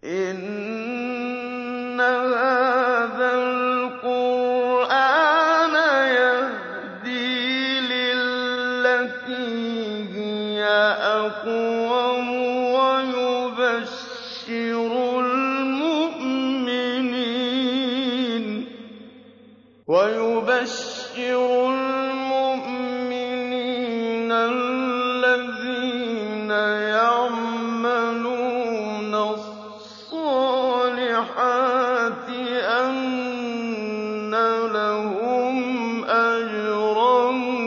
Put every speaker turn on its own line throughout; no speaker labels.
إِنَّ هَٰذَا الْقُرْآنَ يَهْدِي لِلَّتِي هِيَ أَقْوَمُ وَيُبَشِّرُ الْمُؤْمِنِينَ الَّذِينَ يَعْمَلُونَ الصَّالِحَاتِ أَنَّ لَهُمْ أَجْرًا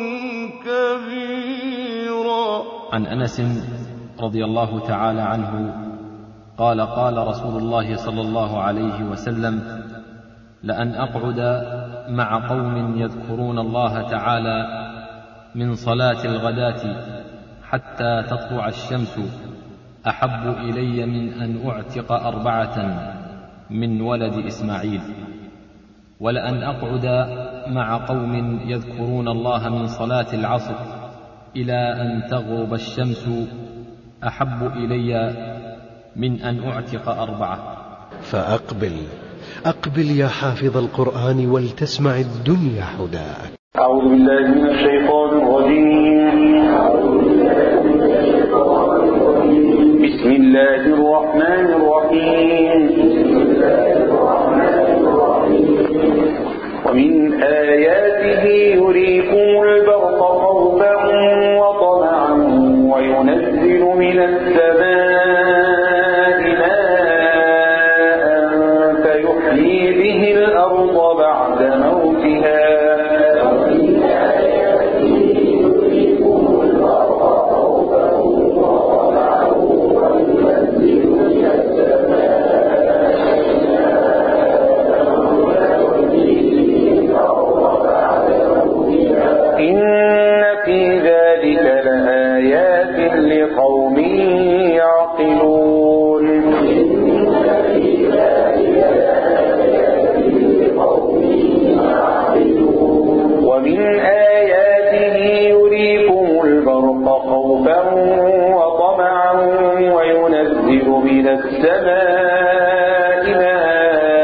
كَبِيرًا
عن انس رضي الله تعالى عنه قال قال رسول الله صلى الله عليه وسلم لان اقعد مع قوم يذكرون الله تعالى من صلاه الغداه حتى تطلع الشمس احب الي من ان اعتق اربعه من ولد اسماعيل ولان اقعد مع قوم يذكرون الله من صلاه العصر الى ان تغرب الشمس احب الي من ان اعتق اربعه
فأقبل أقبل يا حافظ القرآن ولتسمع الدنيا حداك
أعوذ بالله من الشيطان الرجيم بسم الله الرحمن الرحيم ومن آياته يريكم البرق خوفا وطمعا وينزل من السماء ماء فيحيي به الأرض بعد موتها إن في ذلك لآيات لقوم يعقلون ومن آياته يريكم البرق خوفا وطمعا وينزل من السماء ماء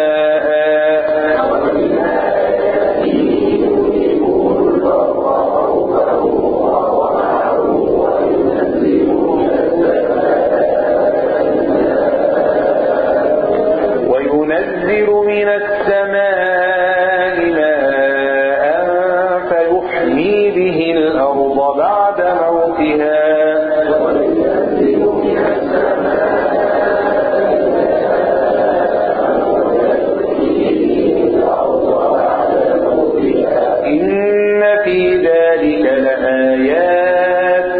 وينزل من السماء ماء فيحيي به الأرض بعد موتها إن في ذلك لآيات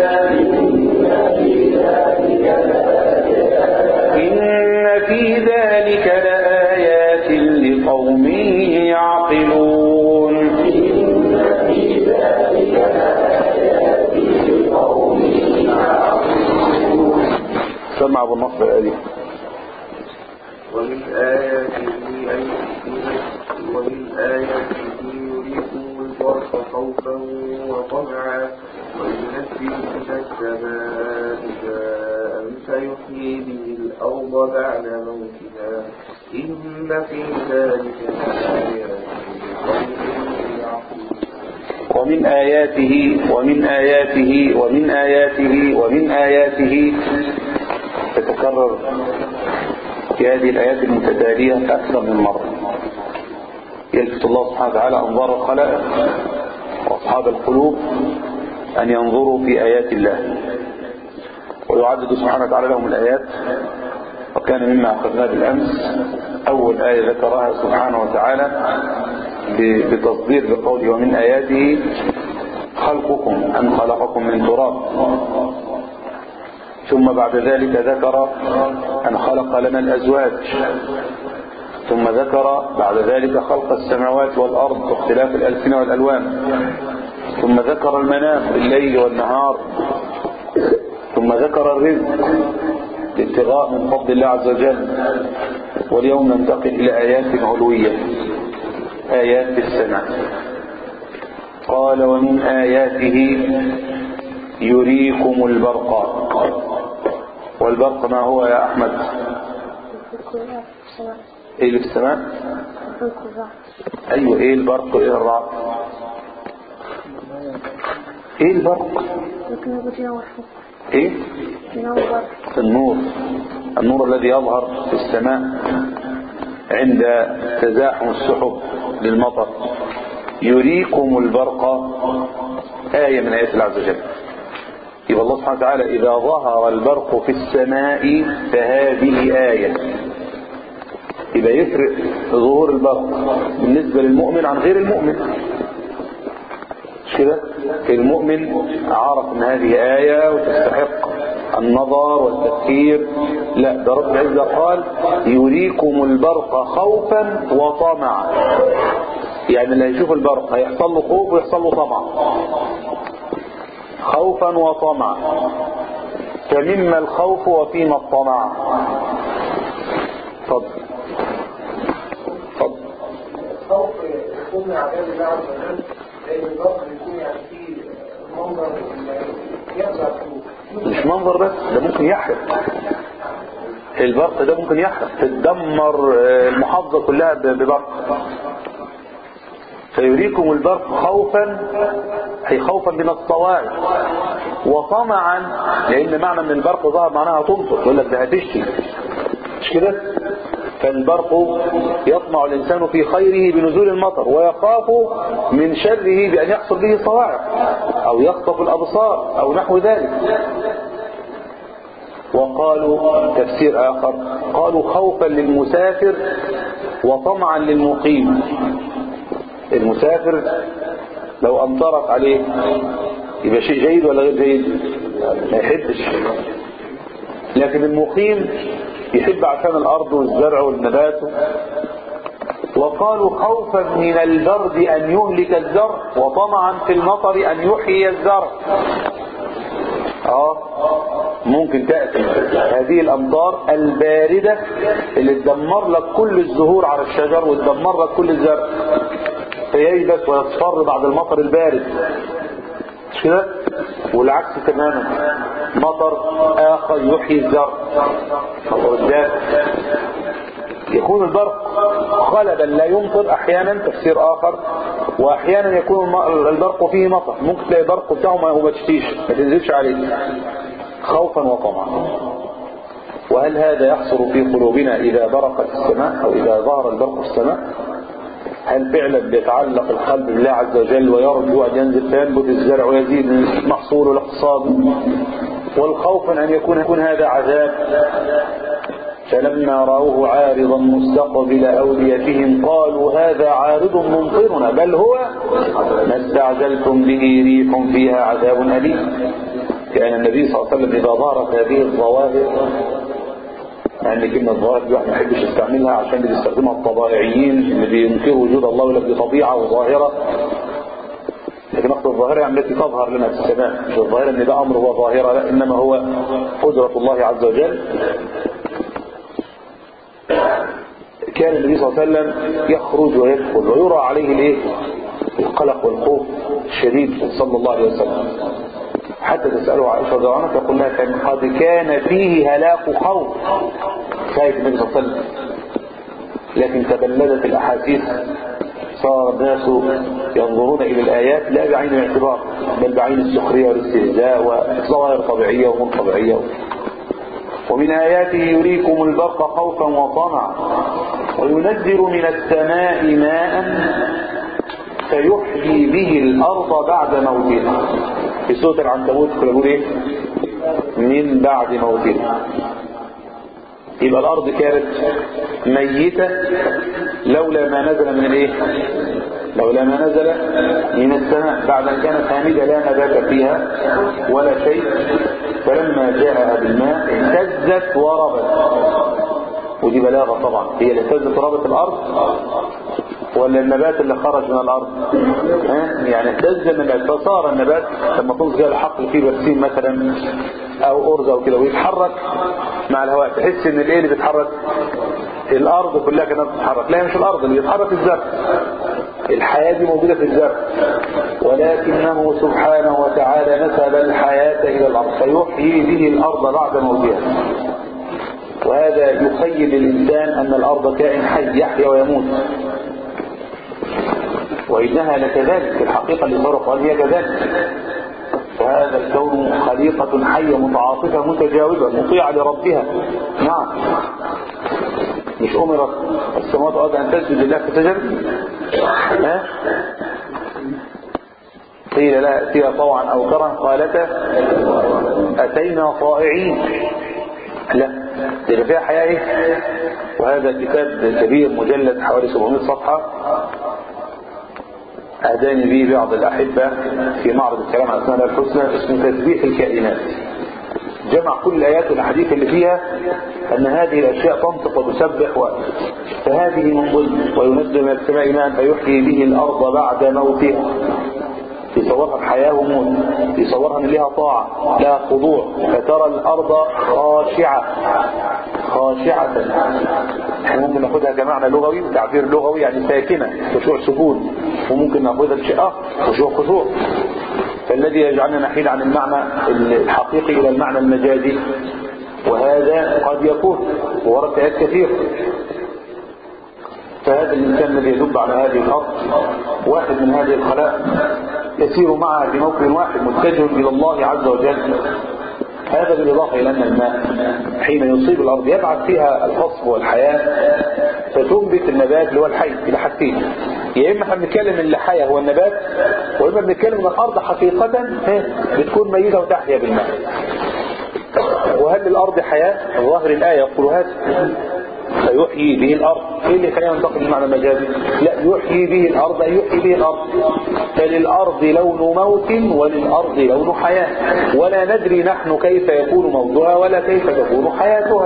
إن في ذلك لآيات لقوم يعقلون سمع أبو النصر الآلي
ومن آياته أن ومن آياته يريكم البرق خوفا وطمعا وينزل من السماء ماء فيحيي به الأرض بعد موتها إن في ذلك لآيات لقوم يعقلون
ومن آياته ومن آياته ومن آياته ومن آياته تتكرر في هذه الآيات المتتالية أكثر من مرة يلفت الله سبحانه وتعالى أنظار الخلائق وأصحاب القلوب أن ينظروا في آيات الله ويعدد سبحانه وتعالى لهم الآيات وكان مما أخذناه بالأمس أول آية ذكرها سبحانه وتعالى ب- بتصدير بقوله ومن آياته خلقكم أن خلقكم من تراب ثم بعد ذلك ذكر أن خلق لنا الأزواج ثم ذكر بعد ذلك خلق السماوات والأرض واختلاف الألسنة والألوان ثم ذكر المنام بالليل والنهار ثم ذكر الرزق الابتغاء من فضل الله عز وجل واليوم ننتقل إلى آيات علوية آيات في السماء قال ومن آياته يريكم البرق والبرق ما هو يا أحمد
البرق في السماء
ايه اللي في السماء
البرق والرعد
ايوه ايه البرق وايه الرعد ايه البرق
ممكن يقول ينور فوق
ايه
ينور
النور النور الذي يظهر في السماء عند تزاحم السحب للمطر يريكم البرق آية من آيات الله عز وجل يبقى الله سبحانه وتعالى إذا ظهر البرق في السماء فهذه آية يبقى يفرق ظهور البرق بالنسبة للمؤمن عن غير المؤمن مش كده المؤمن عرف ان هذه آية وتستحق النظر والتفكير لا ده رب العزة قال يريكم البرق خوفا وطمعا يعني اللي هيشوف البرق هيحصل له خوف ويحصل له طمع خوفا وطمعا فمما الخوف وفيما الطمع اتفضل اتفضل
الخوف يكون من عذاب الله عز وجل لأن البطل يكون يعني فيه منظر يخزع القلوب
مش منظر بس ده ممكن يحرق البرق ده ممكن يحرق تدمر آه، المحافظة كلها ب- ببرق فيريكم البرق خوفا أي خوفا من الصواعق وطمعا لأن معنى من البرق ظهر معناها تمطر يقول لك ده هتشتي مش كده فالبرق يطمع الإنسان في خيره بنزول المطر ويخاف من شره بأن يحصل به صواعق أو يخطف الأبصار أو نحو ذلك وقالوا تفسير آخر قالوا خوفا للمسافر وطمعا للمقيم المسافر لو أمطرت عليه يبقى شيء جيد ولا غير جيد ما يحبش لكن المقيم يحب عشان الأرض والزرع والنبات وقالوا خوفا من البرد أن يهلك الزرع وطمعا في المطر أن يحيي الزرع اه ممكن تأتي هذه الأمطار الباردة اللي تدمر لك كل الزهور على الشجر وتدمر لك كل الزرع فييبس ويصفر بعد المطر البارد مش كده والعكس تماما مطر آخر يحيي الزرع والذات يكون البرق خلبا لا يمطر احيانا تفسير اخر واحيانا يكون الم- البرق فيه مطر ممكن تلاقي البرق بتاعه ما هو ما تشتيش ما تنزلش عليه خوفا وطمعا وهل هذا يحصل في قلوبنا اذا برقت السماء او اذا ظهر البرق في السماء هل فعلا بيتعلق القلب بالله عز وجل ويرجو ان ينزل فينبت الزرع ويزيد المحصول والاقتصاد والخوف من ان يكون يكون هذا عذاب فلما رأوه عارضا مستقبل أوديتهم قالوا هذا عارض ممطرنا بل هو ما استعجلتم به ريح فيها عذاب أليم كان النبي صلى الله عليه وسلم إذا ظهرت هذه الظواهر مع ان كلمة ظاهر دي واحد ما يحبش يستعملها عشان اللي بيستخدمها الطبائعيين اللي بينكروا وجود الله ولا دي طبيعة وظاهرة لكن اقصد الظاهرة يعني التي تظهر لنا في السماء مش الظاهرة ان ده امر هو ظاهرة لا انما هو قدرة الله عز وجل كان النبي صلى الله عليه وسلم يخرج ويدخل ويرى عليه الايه القلق والخوف الشديد صلى الله عليه وسلم حتى تسأله عائشة رضي الله عنها تقول لها كان قد كان فيه هلاك خوف خايف النبي صلى الله عليه وسلم لكن تبلدت الأحاديث صار الناس ينظرون إلى الآيات لا بعين الاعتبار بل بعين السخرية والاستهزاء وظواهر طبيعية وأمور طبيعية ومن آياته يريكم البرق خوفا وطمعا وينزل من السماء ماء فيحيي به الأرض بعد موتها في سورة العنكبوت كنا بنقول إيه؟ من بعد موتها يبقى الأرض كانت ميتة لولا ما نزل من الإيه؟ لولا ما نزل من السماء بعد أن كانت هامدة لا نبات فيها ولا شيء فلما جاءها بالماء اهتزت وربت ودي بلاغة طبعا هي اللي اهتزت وربت الأرض ولا النبات اللي خرج من الأرض ها؟ يعني اهتز النبات فصار النبات لما تنص كده الحقل فيه برسيم مثلا أو أرز أو كده ويتحرك مع الهواء تحس إن الإيه اللي بيتحرك الأرض كلها كانت بتتحرك لا مش الأرض اللي بيتحرك الزرع الحياة دي موجودة في الزرع ولكنه سبحانه وتعالى نسب الحياة إلى الأرض فيحيي به الأرض بعد موتها وهذا يخيل الإنسان أن الأرض كائن حي يحيا ويموت وإنها لكذلك في الحقيقة اللي صار قال هي كذلك وهذا الكون خليقة حية متعاطفة متجاوبة مطيعة لربها نعم مش أمرت السماوات والأرض أن تسجد لله فسجد ها قيل لا أتيها طوعا أو كرها قالتا أتينا طائعين لا اللي فيها حياة إيه؟ وهذا كتاب كبير مجلد حوالي 700 صفحة أهداني به بعض الأحبة في معرض الكلام عن أسماء الله الحسنى اسمه تسبيح الكائنات جمع كل الآيات والأحاديث اللي فيها أن هذه الأشياء تنطق وتسبح و... فهذه من ضمن وينزل من السماء ماء فيحيي به الأرض بعد موتها يصورها بحياة وموت يصورها ان لها طاعة لها خضوع فترى الأرض خاشعة خاشعة احنا ممكن ناخدها كمعنى لغوي وتعبير لغوي يعني ساكنة خشوع سكون وممكن ناخدها بشيء آخر خشوع خشوع فالذي يجعلنا نحيل عن المعنى الحقيقي إلى المعنى المجازي وهذا قد يكون وورد آيات كثير فهذا الإنسان الذي يدب على هذه الأرض واحد من هذه الخلائق يسير معها في موقف واحد متجه إلى الله عز وجل هذا بالإضافة إلى أن الماء حين يصيب الأرض يبعث فيها الخصب والحياة فتنبت النبات اللي هو الحي إلى حاجتين يا إما احنا بنتكلم اللي حيا هو النبات وإما بنتكلم أن الأرض حقيقة بتكون ميتة وتحيا بالماء وهل للأرض حياة؟ ظاهر الآية يقول هذا فيحيي به الأرض ايه اللي خلينا ننتقل المعنى المجازي لا يحيي به الأرض أي يحيي به الأرض فللأرض لون موت وللأرض لون حياة ولا ندري نحن كيف يكون موتها ولا كيف تكون حياتها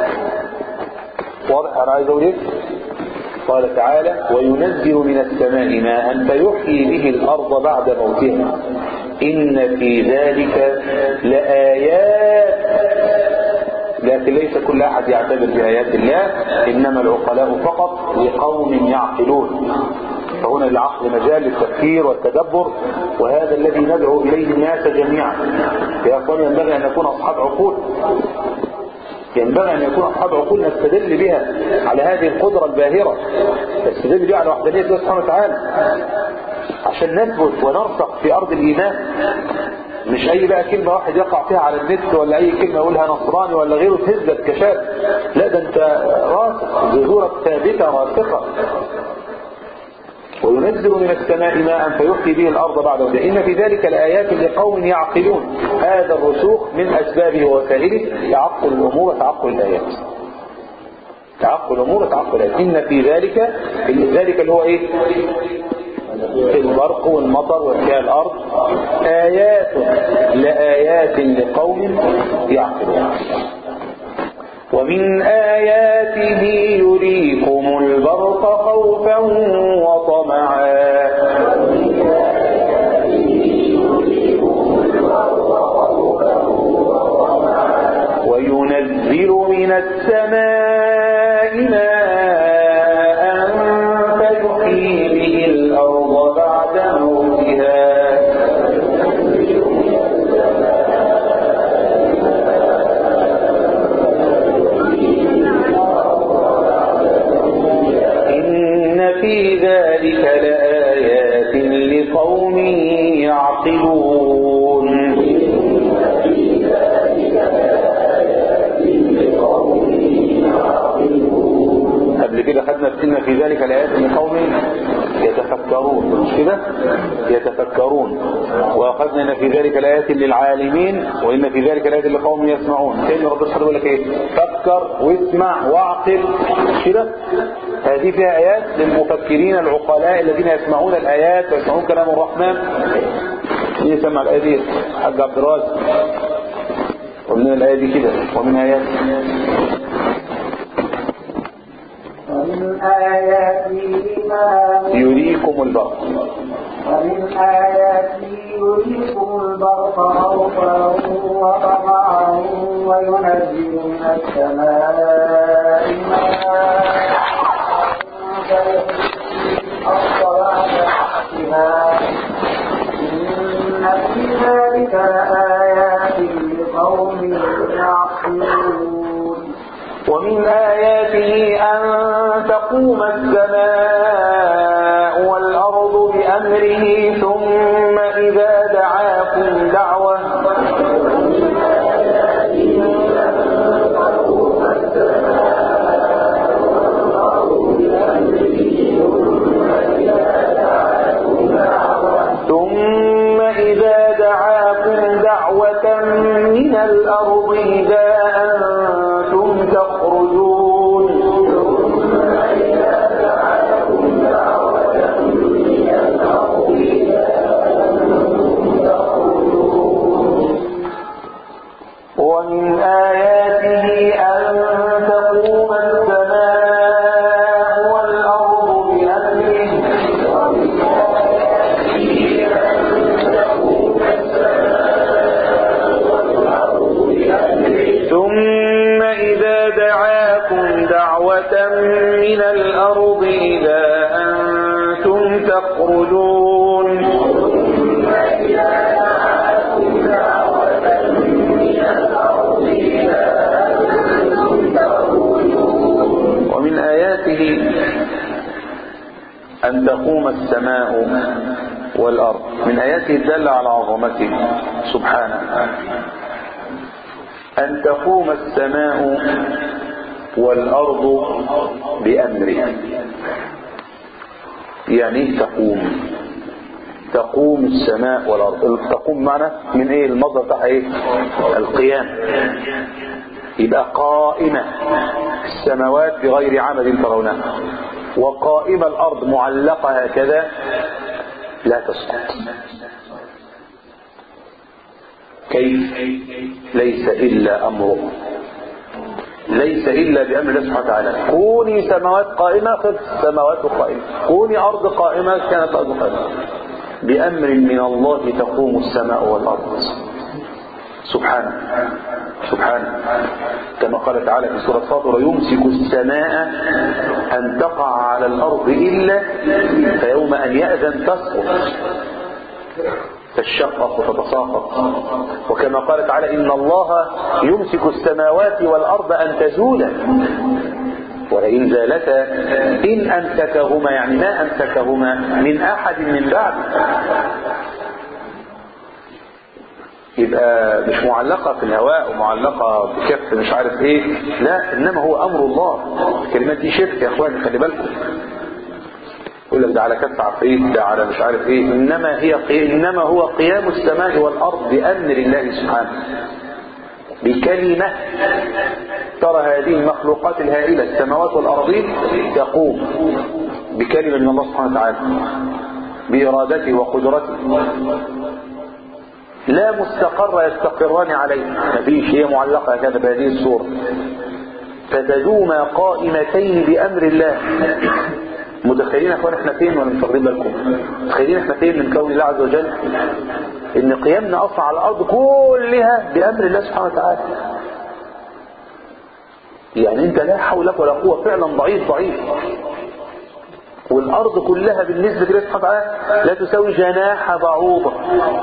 واضح أنا عايز أقول إيه؟ قال تعالى وينزل من السماء ماء فيحيي به الأرض بعد موتها إن في ذلك لآيات لكن ليس كل أحد يعتبر بآيات الله إنما العقلاء فقط لقوم يعقلون فهنا العقل مجال للتفكير والتدبر وهذا الذي ندعو إليه الناس جميعا يا أخوان ينبغي أن نكون أصحاب عقول ينبغي أن يكون أصحاب عقول نستدل بها على هذه القدرة الباهرة نستدل بها على وحدانية الله سبحانه وتعالى عشان نثبت ونرسخ في أرض الإيمان مش اي بقى كلمة واحد يقع فيها على النت ولا اي كلمة يقولها نصراني ولا غيره تهزك كشاب لا ده انت راسخ جذورك ثابتة راسخة وينزل من السماء ماء فيحيي به الارض بعد وده ان في ذلك الايات لقوم يعقلون هذا الرسوخ من اسبابه ووسائله تعقل الامور وتعقل الايات تعقل الامور وتعقل الايات ان في ذلك ذلك اللي هو ايه البرق والمطر وإحياء الأرض آيات لآيات لقوم يعقلون ومن آياته يريكم البرق خوفا وطمعا وينزل من السماء ماء فيحيي به الأرض بعد موتها إن في ذلك لآيات لقوم يعقلون قبل كده خدنا إن في ذلك لآيات لقوم يتفكرون مش كده يتفكرون واخذنا ان في ذلك الايات للعالمين وان في ذلك الايات لقوم يسمعون كان ربنا سبحانه يقول لك ايه فكر واسمع واعقل مش كده هذه فيها ايات للمفكرين العقلاء الذين يسمعون الايات ويسمعون كلام الرحمن مين يسمع الايه دي حاج عبد الرازق ومن الايه دي كده ومن ايات
ومن آياته منامكم
يريكم البرق
ومن آياته يريكم البرق خوفا وطمعا وينزل من السماء ماء الأرض بعد حقها إن في ذلك لآيات لقوم يعقلون
تقوم السماء والأرض بأمره ثم إذا دعاكم دعوة ثم إذا دعاكم دعوة من الأرض إذا أنتم تخرجون ومن آياته أن تقوم السماء والأرض بأمره ثم إذا دعاكم دعوة من الأرض إذا أنتم تخرجون ومن آياته أن تقوم السماء والأرض من آياته الدالة على عظمته سبحانه أن تقوم السماء والأرض بأمره يعني ايه تقوم تقوم السماء والأرض تقوم معنا من ايه المصدر بتاعها ايه القيام يبقى قائمة السماوات بغير عمد ترونها وقائمة الأرض معلقة هكذا لا تسقط كيف ليس إلا أمره ليس إلا بأمر الله سبحانه وتعالى كوني سماوات قائمة خذ السماوات قائمة كوني أرض قائمة كانت أرض قائمة بأمر من الله تقوم السماء والأرض سبحانه سبحانه كما قال تعالى في سورة فاطر يمسك السماء أن تقع على الأرض إلا فيوم أن يأذن تسقط تشقق وتتساقط وكما قال تعالى إن الله يمسك السماوات والأرض أن تزولا ولئن زالتا إن أمسكهما يعني ما أمسكهما من أحد من بعد يبقى مش معلقة في الهواء ومعلقة بكف مش عارف ايه لا انما هو امر الله الكلمات دي شرك يا اخواني خلي بالكم يقول لك ده على كف عفريت ده على مش عارف ايه انما هي قي... انما هو قيام السماء والارض بامر الله سبحانه بكلمة ترى هذه المخلوقات الهائلة السماوات والأرضين تقوم بكلمة من الله سبحانه وتعالى بإرادته وقدرته لا مستقر يستقران عليه مفيش هي معلقة كذا بهذه الصورة فتدوما قائمتين بأمر الله متخيلين اخوان احنا فين ولا مش واخدين بالكم متخيلين احنا فين من كون الله عز وجل ان قيامنا اصلا على الارض كلها بامر الله سبحانه وتعالى يعني انت لا حول لك ولا قوه فعلا ضعيف ضعيف والارض كلها بالنسبه لله سبحانه وتعالى لا تساوي جناح بعوضه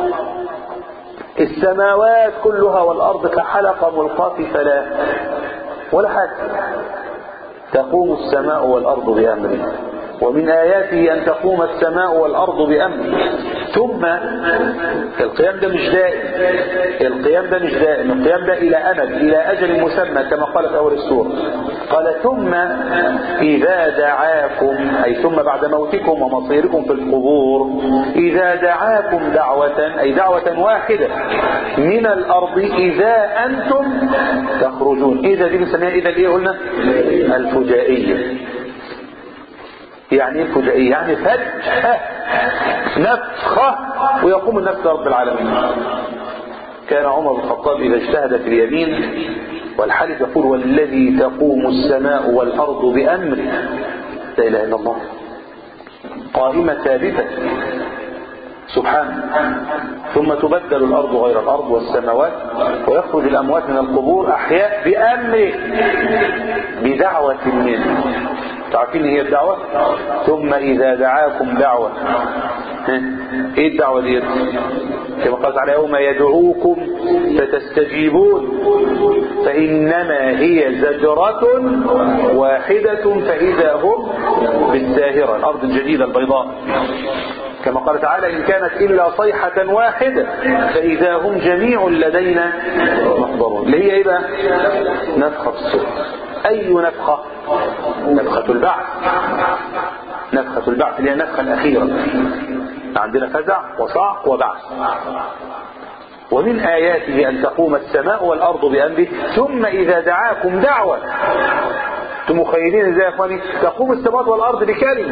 السماوات كلها والارض كحلقه ملقاه في فلاه ولا حاجه تقوم السماء والارض بامره ومن آياته أن تقوم السماء والأرض بأمره ثم القيام ده مش دائم القيام ده مش دائم القيام ده إلى أمد إلى أجل مسمى كما قال في أول السورة قال ثم إذا دعاكم أي ثم بعد موتكم ومصيركم في القبور إذا دعاكم دعوة أي دعوة واحدة من الأرض إذا أنتم تخرجون إذا دي بنسميها إذا إيه قلنا الفجائية يعني ايه فجائية يعني فجأة نفخة ويقوم النفس رب العالمين كان عمر بن الخطاب إذا اجتهد في اليمين والحلف يقول والذي تقوم السماء والأرض بأمره لا إله إلا الله قائمة ثابتة سبحانه ثم تبدل الأرض غير الأرض والسماوات ويخرج الأموات من القبور أحياء بأمره بدعوة منه تعرفين هي الدعوة ثم إذا دعاكم دعوة ها؟ ايه الدعوة دي كما قال تعالى يوم يدعوكم فتستجيبون فإنما هي زجرة واحدة فإذا هم بالساهرة الأرض الجديدة البيضاء كما قال تعالى إن كانت إلا صيحة واحدة فإذا هم جميع لدينا محضرون اللي هي إيه بقى نفخة الصور أي نفخة نفخة البعث نفخة البعث اللي هي النفخة الأخيرة عندنا فزع وصعق وبعث ومن آياته أن تقوم السماء والأرض بأمره ثم إذا دعاكم دعوة انتم مخيلين ازاي يا اخواني تقوم السماء والأرض بكلمة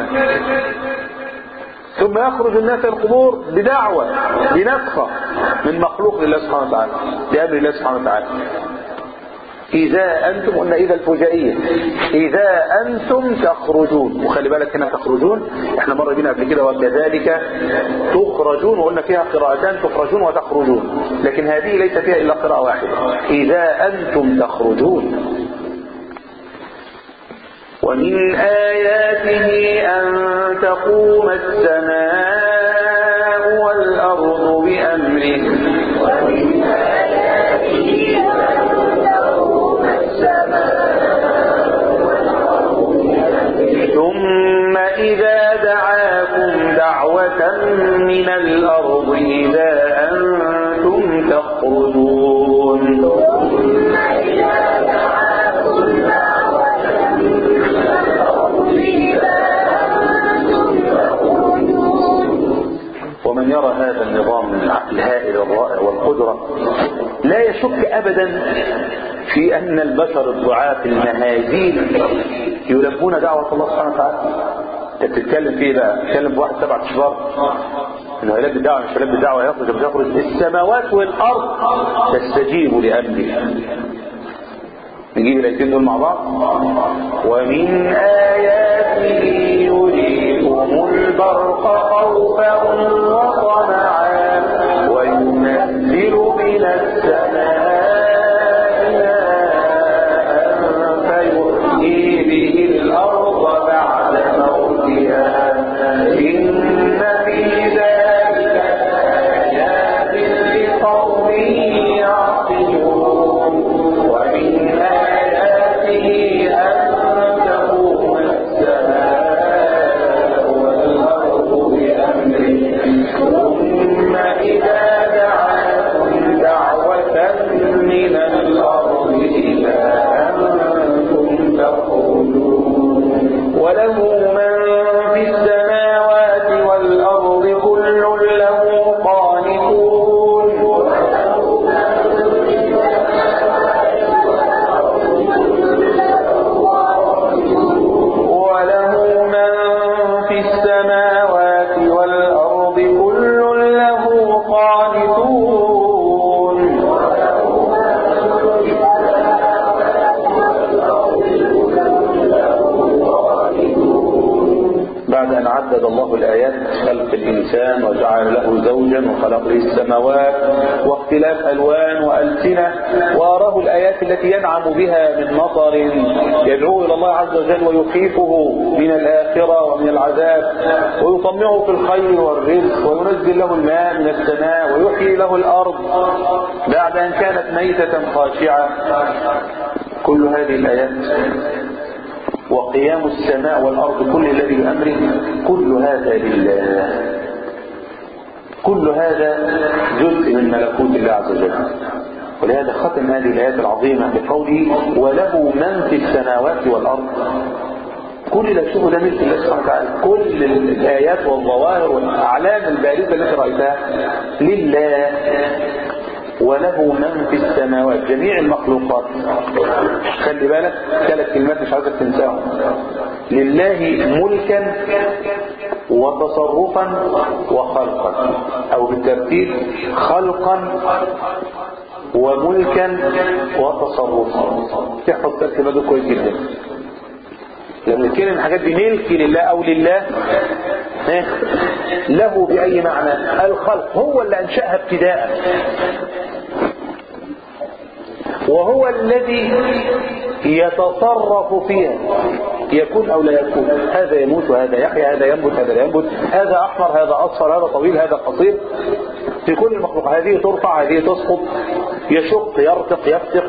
ثم يخرج الناس القبور بدعوة بنفخة من مخلوق لله سبحانه وتعالى بأمر الله سبحانه وتعالى إذا أنتم قلنا إذا الفجائية إذا أنتم تخرجون وخلي بالك هنا تخرجون احنا مرة بينا قبل كده وكذلك تخرجون وقلنا فيها قراءتان تخرجون وتخرجون لكن هذه ليس فيها إلا قراءة واحدة إذا أنتم تخرجون ومن آياته أن تقوم السماء والأرض بأمره ومن آياته أن تقوم ثم إذا دعاكم دعوة من الأرض إذا أنتم تخرجون ثم إذا دعاكم دعوة من الأرض إذا أنتم تخرجون ومن يرى هذا النظام الهائل الرائع والقدرة لا يشك أبدا في أن البشر الضعاف المهازيل يلبون دعوة الله سبحانه وتعالى انت بتتكلم فيه بقى تتكلم بواحد سبع اشهر انه يلبي الدعوه مش يلبي الدعوه يخرج مش يخرج السماوات والارض تستجيب لامره نجيب الايتين دول مع بعض ومن اياته يريكم البرق خوفا وطمعا وينزل من السماء فيحيي به الأرض بعد موتها إن في ذلك آيات لقوم يعقلون ومن آياته أن تقوم السماء والأرض بأمره ثم إذا دعاكم دعوة من الأرض إذا أنتم تخرجون وله من في السماوات والأرض كل له قانتون وله من في السماوات والأرض كل له قانتون بعد أن عدد الله الآيات خلق الإنسان وجعل له زوجا وخلق له السماوات واختلاف ألوان وألسنة وأراه الآيات التي ينعم بها من مطر يدعو إلى الله عز وجل ويخيفه من الآخرة ومن العذاب ويطمعه في الخير والرزق وينزل له الماء من السماء ويحيي له الأرض بعد أن كانت ميتة خاشعة كل هذه الآيات وقيام السماء والأرض كل الذي بأمره كل هذا لله كل هذا جزء من ملكوت الله عز وجل ولهذا ختم هذه الآيات العظيمة بقوله وله من في السماوات والأرض كل اللي تشوفه ده ملك الله سبحانه وتعالى كل الآيات والظواهر والأعلام البارزة التي رأيتها لله وله من في السماوات جميع المخلوقات خلي بالك ثلاث كلمات مش عايزك تنساهم لله ملكا وتصرفا وخلقا او بالترتيب خلقا وملكا وتصرفا تحفظ ثلاث كلمات دول كويس جدا لما نتكلم الحاجات دي ملك لله او لله له بأي معنى الخلق هو اللي أنشأها ابتداء وهو الذي يتصرف فيها يكون أو لا يكون هذا يموت وهذا يحيا هذا ينبت هذا لا ينبت هذا أحمر هذا أصفر هذا طويل هذا قصير في كل المخلوق هذه ترفع هذه تسقط يشق يرتق يفتق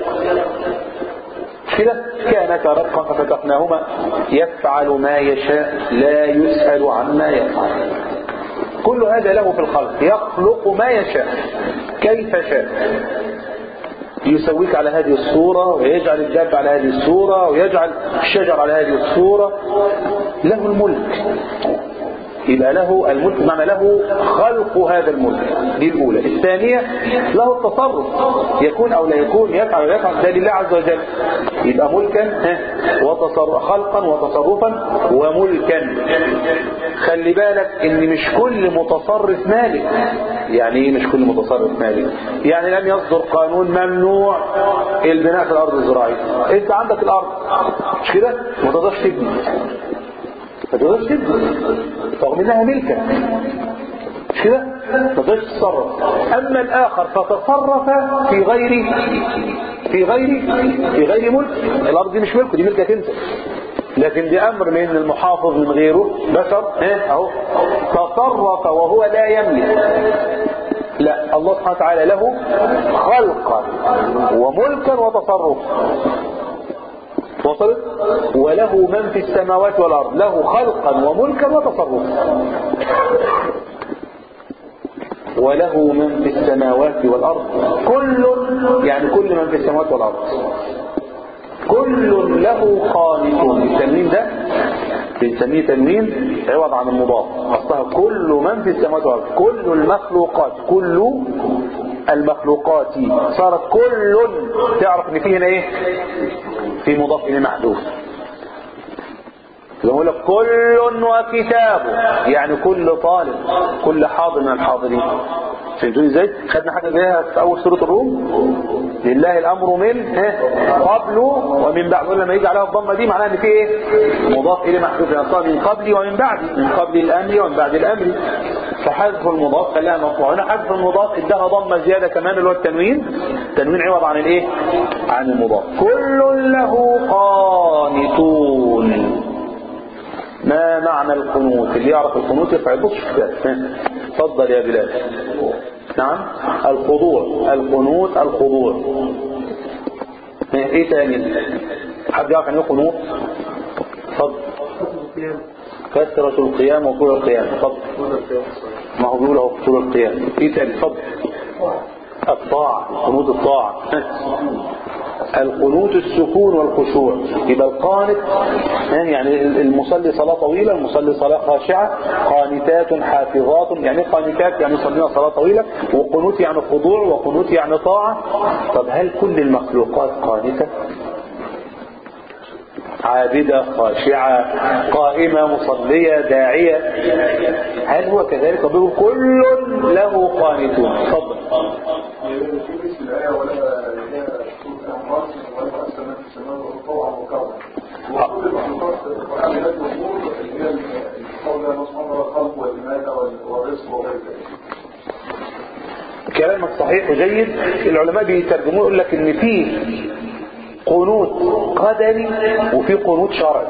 كده كانت رتقا ففتقناهما يفعل ما يشاء لا يسأل عما يفعل كل هذا له في الخلق يخلق ما يشاء كيف شاء يسويك على هذه الصورة ويجعل الداب على هذه الصورة ويجعل الشجر على هذه الصورة له الملك يبقى له الملك معنى له خلق هذا الملك دي الأولى الثانية له التصرف يكون أو لا يكون يفعل ولا يفعل ده لله عز وجل يبقى ملكا ها، وتصرف خلقا وتصرفا وملكا خلي بالك ان مش كل متصرف مالك يعني ايه مش كل متصرف مالك يعني لم يصدر قانون ممنوع البناء في الارض الزراعيه انت عندك الارض مش كده ما تقدرش تبني ما تقدرش تبني رغم انها ملكك مش كده ما تقدرش تتصرف اما الاخر فتصرف في غير في غير في غير ملك الارض دي مش ملكه دي ملكك انت لكن دي امر من المحافظ من غيره بشر ها اهو تصرف وهو لا يملك لا الله سبحانه وتعالى له خلقا وملكا وتصرفا وصلت وله من في السماوات والارض له خلقا وملكا وتصرفا وله من في السماوات والارض كل يعني كل من في السماوات والارض كل له قانتون التنوين ده بنسميه تنوين عوض عن المضاف اصلها كل من في السماوات والارض كل المخلوقات كل المخلوقات صارت كل تعرف ان فيه هنا ايه في مضاف اليه محذوف يقول لك كل وكتابه يعني كل طالب كل حاضر من الحاضرين فهمتوني ازاي خدنا حاجه زيها في اول سوره الروم لله الامر من ها قبل ومن بعد لما يجي عليها الضمه دي معناها ان في ايه مضاف اليه محذوف يعني من قبل ومن بعد من قبل الامر ومن بعد الامر فحذف المضاف خلاها مرفوع هنا حذف المضاف اداها ضمه زياده كمان اللي هو التنوين تنوين عوض عن الايه عن المضاف كل له قانتون ما معنى القنوت اللي يعرف القنوت يرفع يبص في الكتاب اتفضل يا بلال نعم الخضوع القنوت الخضوع ايه تاني حد يعرف يعني ايه قنوت اتفضل كثرة القيام وطول القيام اتفضل ما هو بيقول اهو طول القيام ايه تاني اتفضل الطاعة قنوت الطاعة القنوت السكون والخشوع يبقى القانت يعني المصلي صلاة طويلة المصلي صلاة خاشعة قانتات حافظات يعني قانتات يعني يصلينا صلاة طويلة وقنوت يعني خضوع وقنوت يعني طاعة طب هل كل المخلوقات قانتة عابدة خاشعة قائمة مصلية داعية هل هو كذلك طب كل له قانتون تفضل كلامك صحيح وجيد العلماء بيترجموه يقول لك ان في قنوت قدري وفي قنوت شرعي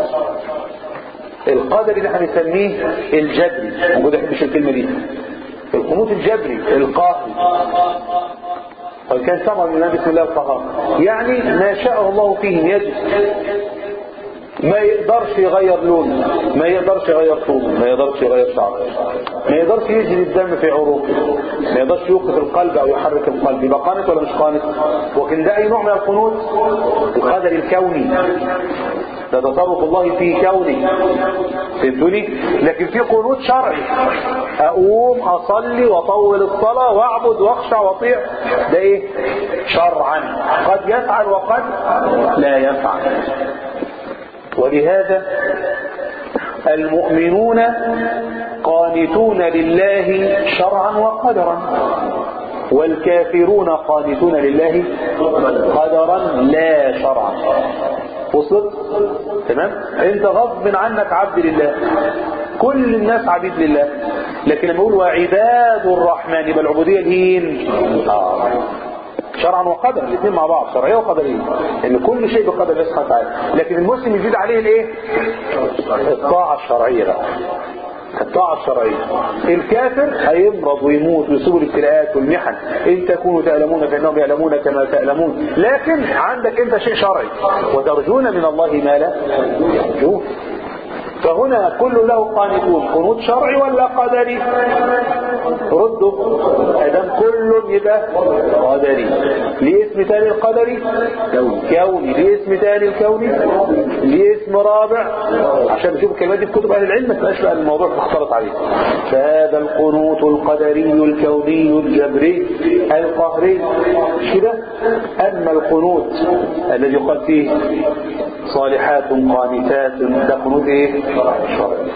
القدري ده هنسميه الجبري موجود احبش الكلمه دي القنوت الجبري القاهري كان سمع من بسم الله القهار يعني ما شاء الله فيه يجب ما يقدرش يغير لونه ما يقدرش يغير طوله ما يقدرش يغير شعره ما يقدرش يجري الدم في عروقه ما يقدرش يوقف القلب او يحرك القلب يبقى قانت ولا مش قانت وكان ده اي نوع من القنوت القدر الكوني ده تصرف الله في كونه فهمتوني لكن في قنوت شرعي اقوم اصلي واطول الصلاه واعبد واخشع واطيع ده ايه شرعا قد يفعل وقد لا يفعل ولهذا المؤمنون قانتون لله شرعا وقدرا والكافرون قانتون لله قدرا لا شرعا وصلت تمام انت غصب عنك عبد لله كل الناس عبيد لله لكن لما يقول وعباد الرحمن يبقى العبوديه لمين آه. شرعا وقدرا الاثنين مع بعض شرعيه وقدريه ان كل شيء بقدر الله سبحانه وتعالى لكن المسلم يزيد عليه الايه الطاعه الشرعيه بقى الطاعة الشرعية الكافر هيمرض ويموت ويصيبه الابتلاءات والمحن ان تكونوا تعلمون فانهم يعلمون كما تعلمون لكن عندك انت شيء شرعي وترجون من الله ما لا يرجون فهنا كل له قانتون قنوت شرعي ولا قدري ردوا ادم كل يبقى قدري ليه اسم ثاني القدري كوني ليه اسم ثاني الكوني ليه اسم رابع عشان نشوف الكلمات دي في كتب اهل العلم ما تبقاش بقى الموضوع مختلط عليه فهذا القنوت القدري الكوني الجبري القهري مش كده اما القنوت الذي قال فيه صالحات قانتات ده قنوت ايه شرعي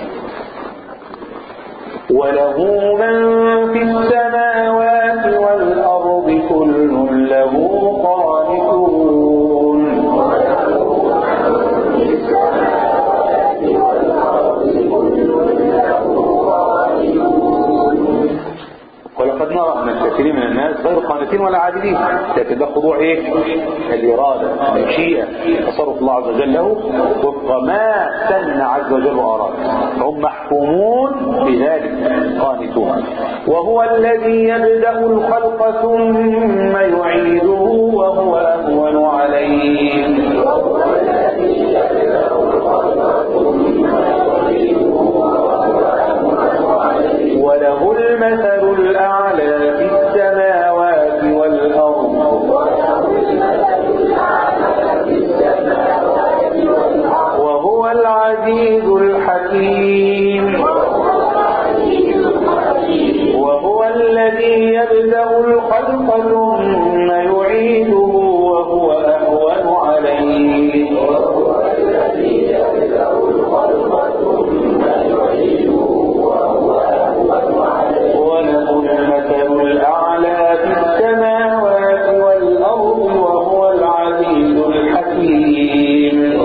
وله من في السماوات والأرض كل له قانتون ولقد نرى أن الكثير من الناس غير قانتين ولا عادلين لكن ده خضوع ايه الإرادة المشيئة تصرف الله عز وجل له وفق ما سن عز وجل وأراد هم محكومون بذلك قانتون وهو الذي يبدأ الخلق ثم يعيده وهو أهون عليه وله المثل الأعلى في السماوات والأرض وهو العزيز الحكيم وهو الذي يبدأ الخلق ثم يعيده وهو أهون عليه وله المثل الأعلى في السماوات والأرض وهو العزيز الحكيم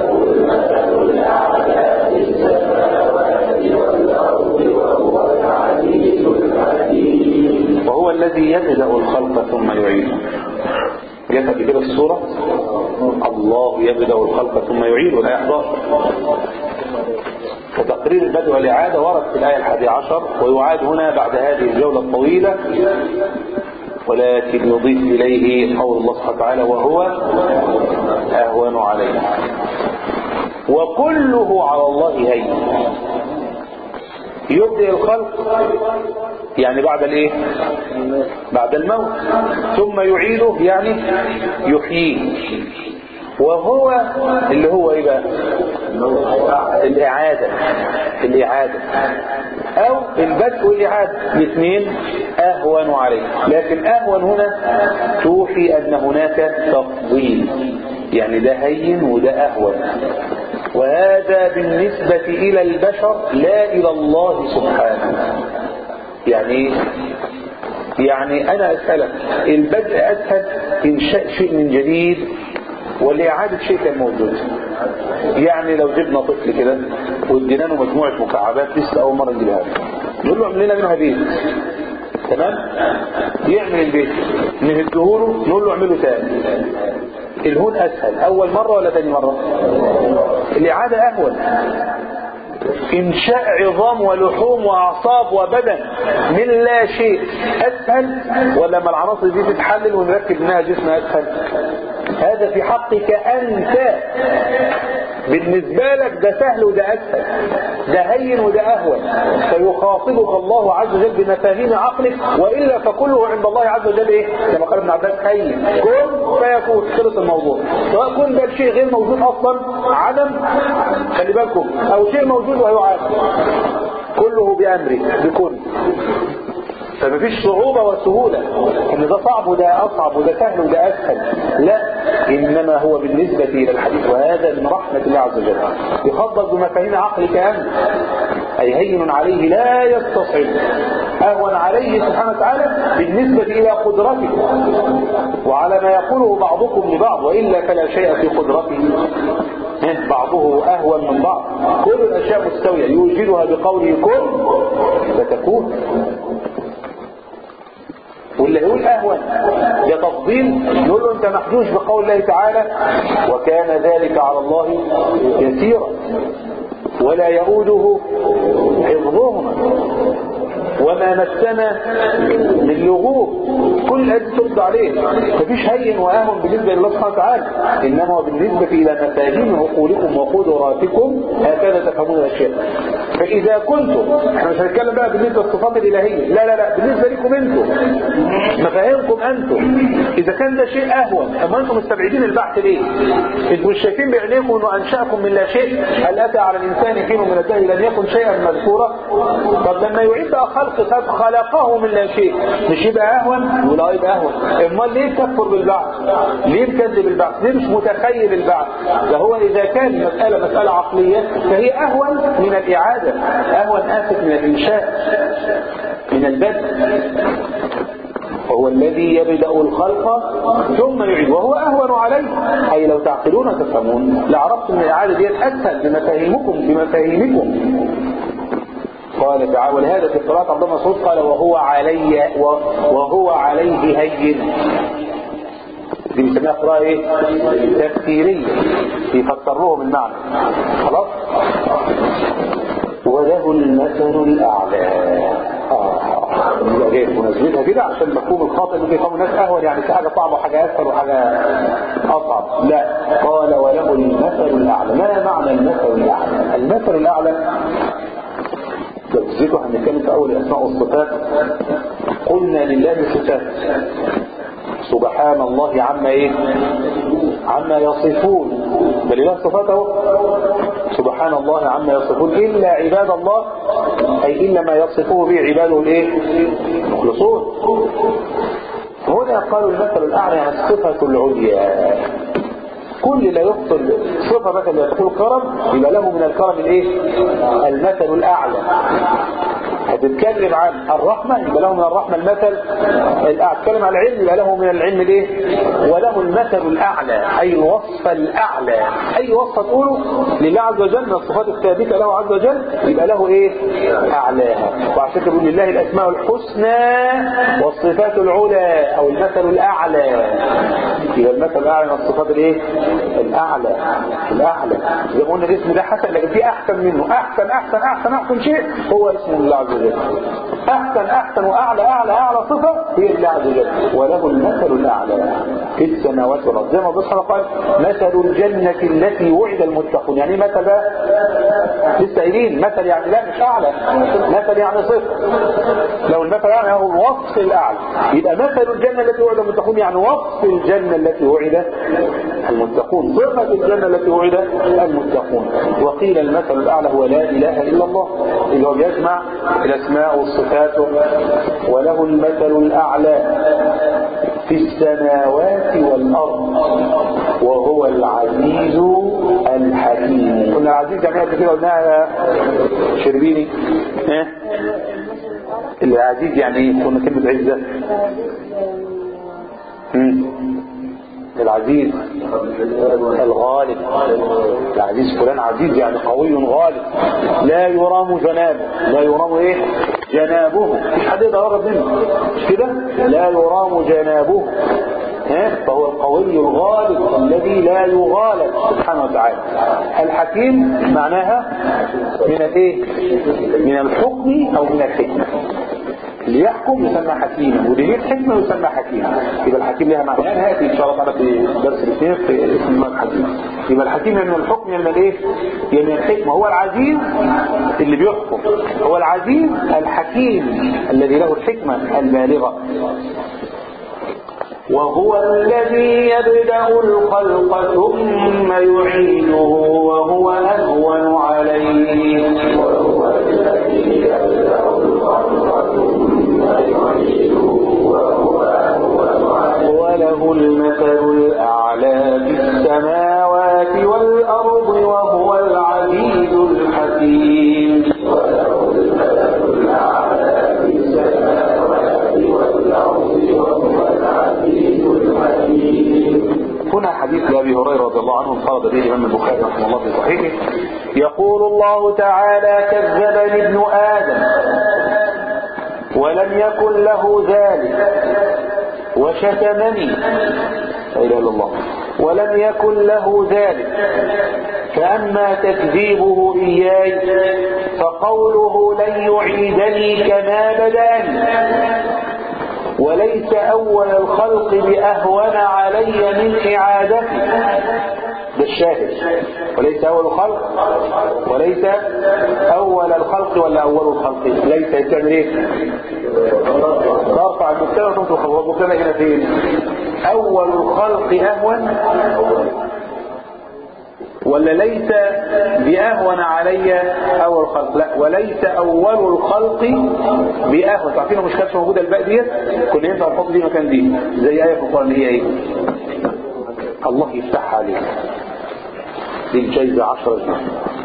وهو الذي يبدأ الخلق ثم يعيده جاءت قبل كده في السورة الله يبدأ الخلق ثم يعيده الآية 11 وتقرير البدء والإعادة ورد في الآية الحادية عشر ويعاد هنا بعد هذه الجولة الطويلة ولكن يضيف إليه قول الله سبحانه وتعالى وهو أهون عليه وكله على الله هين يبدأ الخلق يعني بعد الايه بعد الموت ثم يعيده يعني يحييه وهو اللي هو ايه بقى الاعادة الاعادة او البدء والاعادة الاثنين اهون عليه لكن اهون هنا توحي ان هناك تفضيل يعني ده هين وده اهون وهذا بالنسبة الى البشر لا الى الله سبحانه يعني يعني انا اسألك البدء اسهل انشاء شيء من جديد ولا اعادة شيء كان موجود يعني لو جبنا طفل كده وادينا له مجموعة مكعبات لسه اول مرة نجيبها له نقول له اعمل لنا منها بيت تمام يعمل البيت نهدهوله نقول له اعمله تاني الهون اسهل اول مرة ولا تاني مرة الاعادة اهون انشاء عظام ولحوم واعصاب وبدن من لا شيء اسهل ولا ما العناصر دي تتحلل ونركب منها جسم اسهل هذا في حقك انت بالنسبة لك ده سهل وده اسهل ده هين وده اهون فيخاطبك الله عز وجل بمفاهيم عقلك والا فكله عند الله عز وجل ايه كما قال ابن عباس هين كن فيكون خلص الموضوع سواء كن ده الشيء غير موجود اصلا عدم خلي بالكم او شيء موجود وهيعاد كله بامرك بكن فمفيش صعوبة وسهولة ان ده صعب وده اصعب وده سهل وده اسهل لا انما هو بالنسبة الى الحديث وهذا من رحمة الله عز وجل يخبط بمفاهيم عقلك انت اي هين عليه لا يستصعب اهون عليه سبحانه وتعالى بالنسبة الى قدرته وعلى ما يقوله بعضكم لبعض وإلا فلا شيء في قدرته بعضه أهون من بعض كل الأشياء مستوية يوجدها بقوله كن فتكون واللي هيقول اهون ده تفضيل نقول له انت محجوج بقول الله تعالى وكان ذلك على الله يسيرا ولا يؤوده حفظهما وما مسنا من لغوب كل هذه ترد عليه مفيش هين واهون بالنسبه لله سبحانه وتعالى انما هو بالنسبه الى مفاهيم عقولكم وقدراتكم هكذا تفهمون الاشياء فاذا كنتم احنا مش هنتكلم بقى بالنسبه للصفات الالهيه لا لا لا بالنسبه لكم انتم مفاهيمكم انتم اذا كان ده شيء اهون اما انتم مستبعدين البحث ليه انتم مش شايفين بعينيكم انه انشاكم من لا شيء هل اتى على الانسان حين من الدهر لم يكن شيئا مذكورا طب لما يعيد بقى خلق قد خلقه من لا شيء مش يبقى اهون ولا يبقى اهون امال ليه تكفر بالبعث ليه مكذب البعث ليه مش متخيل البعث ده هو اذا كان المساله مساله عقليه فهي اهون من الاعاده اهون اسف من الانشاء من البدء وهو الذي يبدأ الخلق ثم يعيد وهو أهون عليه أي لو تعقلون وتفهمون لعرفتم أن الإعادة دي أسهل بمفاهيمكم بمفاهيمكم قال تعالى ولهذا في قراءة عبد الله مسعود قال وهو علي وهو عليه هين دي بنسميها قراءة ايه؟ تفسيرية يفسروه بالمعنى خلاص؟ وله المثل الأعلى آه. جاي منزلها كده عشان مفهوم الخاطئ ممكن يفهم الناس اهون يعني في حاجه صعبه وحاجه اسهل وحاجه اصعب لا قال وله المثل الاعلى ما معنى المثل الاعلى المثل الاعلى لو تزيدوا هنتكلم في اول الاسماء والصفات قلنا لله صفات سبحان الله عما ايه عما يصفون بل لله صفاته سبحان الله عما يصفون الا عباد الله اي الا ما يصفه به عباده الايه المخلصون هنا قالوا المثل الاعلى يعني الصفه العليا كل لا يحصل صفة مثلا تقول كرم يبقى له من الكرم الايه المثل الاعلى هتتكلم عن الرحمة يبقى له من الرحمة المثل الأعلى تتكلم عن العلم يبقى له من العلم الايه وله المثل الأعلى أي الوصف الأعلى أي وصف تقوله لله عز وجل من الصفات الثابتة له عز وجل يبقى له ايه أعلاها وعشان كده بيقول لله الأسماء الحسنى والصفات العلى أو المثل الأعلى يبقى المثل الأعلى من الصفات الايه الأعلى الأعلى زي ما قلنا الاسم ده حسن لكن في أحسن منه أحسن أحسن أحسن أحسن شيء هو اسم الله عز وجل أحسن أحسن وأعلى أعلى أعلى صفة هي الله عز وجل وله المثل الأعلى في السماوات والأرض زي ما بصحى قال مثل الجنة التي وعد المتقون يعني مثل بقى لسه قايلين مثل يعني لا مش أعلى مثل يعني صفر لو المثل يعني هو الوصف الأعلى يبقى مثل الجنة التي وعد المتقون يعني وصف الجنة التي وعد المتقون صفة الجنة التي وعد المتقون وقيل المثل الأعلى هو لا إله إلا الله اللي هو بيجمع الأسماء والصفات وله المثل الأعلى في السماوات والأرض وهو العزيز الحكيم قلنا العزيز يعني قبل كده قلناها يا شربيني ايه العزيز يعني ايه قلنا كلمة عزة مم. العزيز الغالب العزيز فلان عزيز يعني قوي غالب لا يرام جنابه لا يرام ايه جنابه مش حد يقدر يقرب منه مش كده لا يرام جنابه ها فهو القوي الغالب الذي لا يغالب سبحانه وتعالى الحكيم معناها من الايه من الحكم او من الحكمه اللي يحكم يسمى حكيما واللي ليه حكمه يسمى حكيما يبقى الحكيم لها معنى يعني هاتي ان شاء الله تعالى في درس الاثنين في اسم الله الحكيم يبقى الحكيم من الحكم من الايه من الحكمه هو العزيز اللي بيحكم هو العزيز الحكيم الذي له الحكمه البالغه وهو الذي يبدأ الخلق ثم يعيده وهو أهون عليه وهو الذي يبدأ الخلق ثم يعيده وهو أهون عليه وله المثل الأعلى في السماوات والأرض وهو العزيز الحكيم وله المثل الأعلى في السماوات والأرض وهو العزيز الحكيم هنا حديث لأبي هريرة رضي الله عنه انفرد به الإمام البخاري رحمه الله في صحيحه يقول الله تعالى كذبني ابن آدم ولم يكن له ذلك وشتمني لا إله إلا الله ولم يكن له ذلك فأما تكذيبه إياي فقوله لن يعيدني كما بداني وليس أول الخلق بأهون علي من إعادته ده الشاهد وليس أول الخلق وليس أول الخلق ولا أول الخلق ليس يتعمل إيه ترفع المبتدا وتنصب الخبر المبتدا هنا فين أول الخلق أهون ولا ليس بأهون علي أول الخلق لا وليس أول الخلق بأهون تعرفين مش كانتش موجودة الباء ديت كنا ينفع نحط دي مكان دي زي آية في القرآن اللي هي إيه الله يفتح عليك دي الجايزة 10 جنيه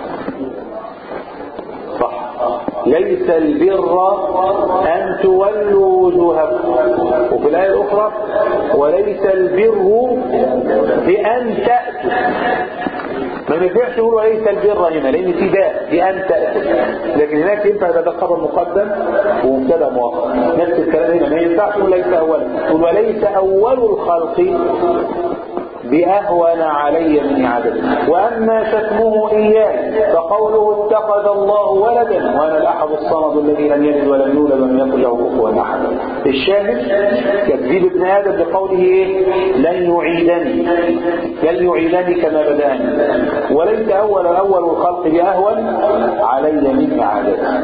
صح ليس البر أن تولوا وجوهكم وفي الآية الأخرى وليس البر بأن تأتوا ما ينفعش يقول وليس البر هنا لأن في داء بأن تأتوا لكن هناك ينفع ده خبر مقدم ومبتدا مؤخر نفس الكلام هنا ما ينفعش يقول ليس أول يقول وليس أول الخلق بأهون علي من إعادته وأما شتمه إياه فقوله اتخذ الله ولدا وأنا الأحد الصمد الذي لم يلد ولم يولد ولم يكن له كفوا أحد الشاهد تكذيب ابن آدم بقوله إيه لن يعيدني لن يعيدني كما بداني وليس أول أول الخلق بأهون علي من إعادته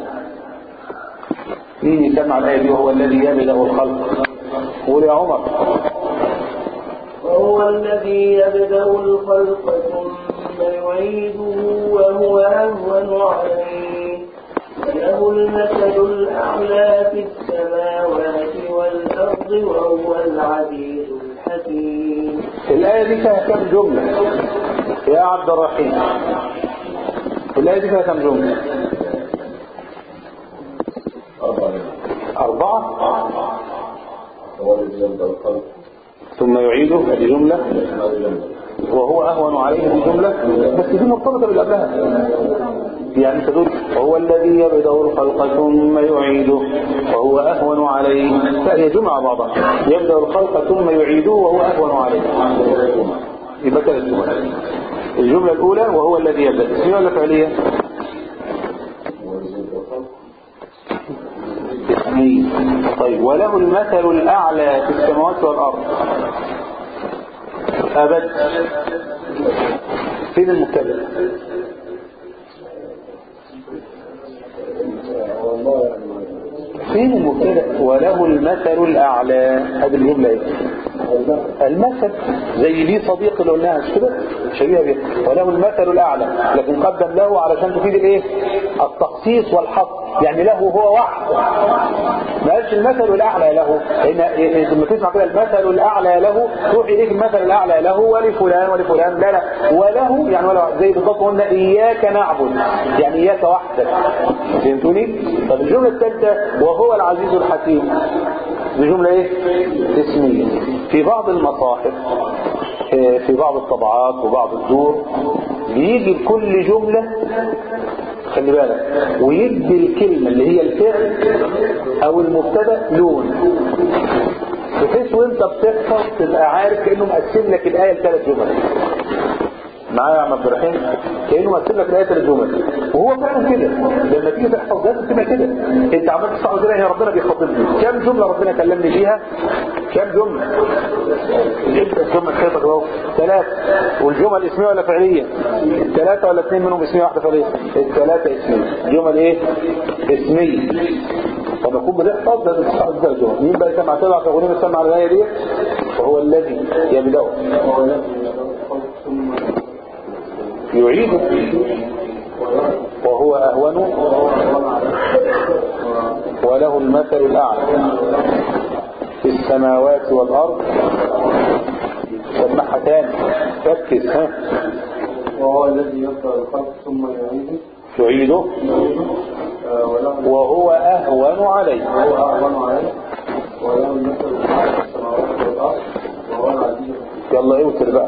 مين يسمع الآية دي وهو الذي يبدأ الخلق قول يا عمر
وهو الذي يبدأ الخلق ثم يعيده وهو أهون عليه وله المثل الأعلى في السماوات والأرض وهو العزيز الحكيم
الآية دي فيها كم جملة يا عبد الرحيم الآية دي فيها كم جملة أربعة ثم يعيده هذه جملة وهو أهون عليه دي جملة بس دي مرتبطة باللي قبلها يعني تدل وهو الذي يبدأ الخلق ثم يعيده وهو أهون عليه لا هي جمعة بعضها يبدأ الخلق ثم يعيده وهو أهون عليه يبقى ثلاث جمل الجملة الأولى وهو الذي يبدأ اسمية ولا فعلية؟ اسمية طيب وله المثل الأعلى في السماوات والأرض أبد فين المبتدا فين المبتدا وله المثل الأعلى هذه الجملة ايه المثل زي لي صديق اللي قلناها مش كده شبيهه بيه وله المثل الأعلى لكن قدم له علشان تفيد الايه التخصيص والحصر يعني له هو وحده ما قالش المثل الأعلى له لأن لما تسمع كده المثل الأعلى له تروح إليك المثل الأعلى له ولفلان ولفلان لا لا وله يعني ولا زي بالضبط قلنا إياك نعبد يعني إياك وحدك فهمتوني؟ طب الجملة الثالثة وهو العزيز الحكيم دي جملة إيه؟ اسمية في بعض المصاحف في بعض الطبعات وبعض الدور بيجي كل جملة خلي بالك ويدي الكلمة اللي هي الفعل او المبتدا لون بحيث وانت بتحفظ تبقى عارف كانه مقسم لك الايه لثلاث جمل معايا يا عم عبد الرحيم كانه مقسم لك الايه ثلاث جمل وهو فعلا كده لما تيجي تحفظ لازم تبقى كده انت عمال تسمع كده يا ربنا بيخاطبني كم جمله ربنا كلمني فيها كم جمله جبت الجمله خيطك اهو ثلاث والجمل اسميه ولا فعليه ثلاثه ولا اثنين منهم اسميه واحده فعليه الثلاثه اسميه جمل ايه اسميه طب اكون بتحفظ لازم تحفظ ده الجمل مين بقى يسمع سبع تغنيم يسمع على الايه دي وهو الذي يبدأ يعيده وهو أهون وله المثل الأعلى في السماوات والأرض سمعها تاني ركز ها
وهو الذي يبدأ الخلق ثم يعيده
يعيده
آه، وله
وهو أهون عليه
وهو أعظم عليه وله المثل الأعلى في السماوات والأرض وهو العزيز
يلا اوتر بقى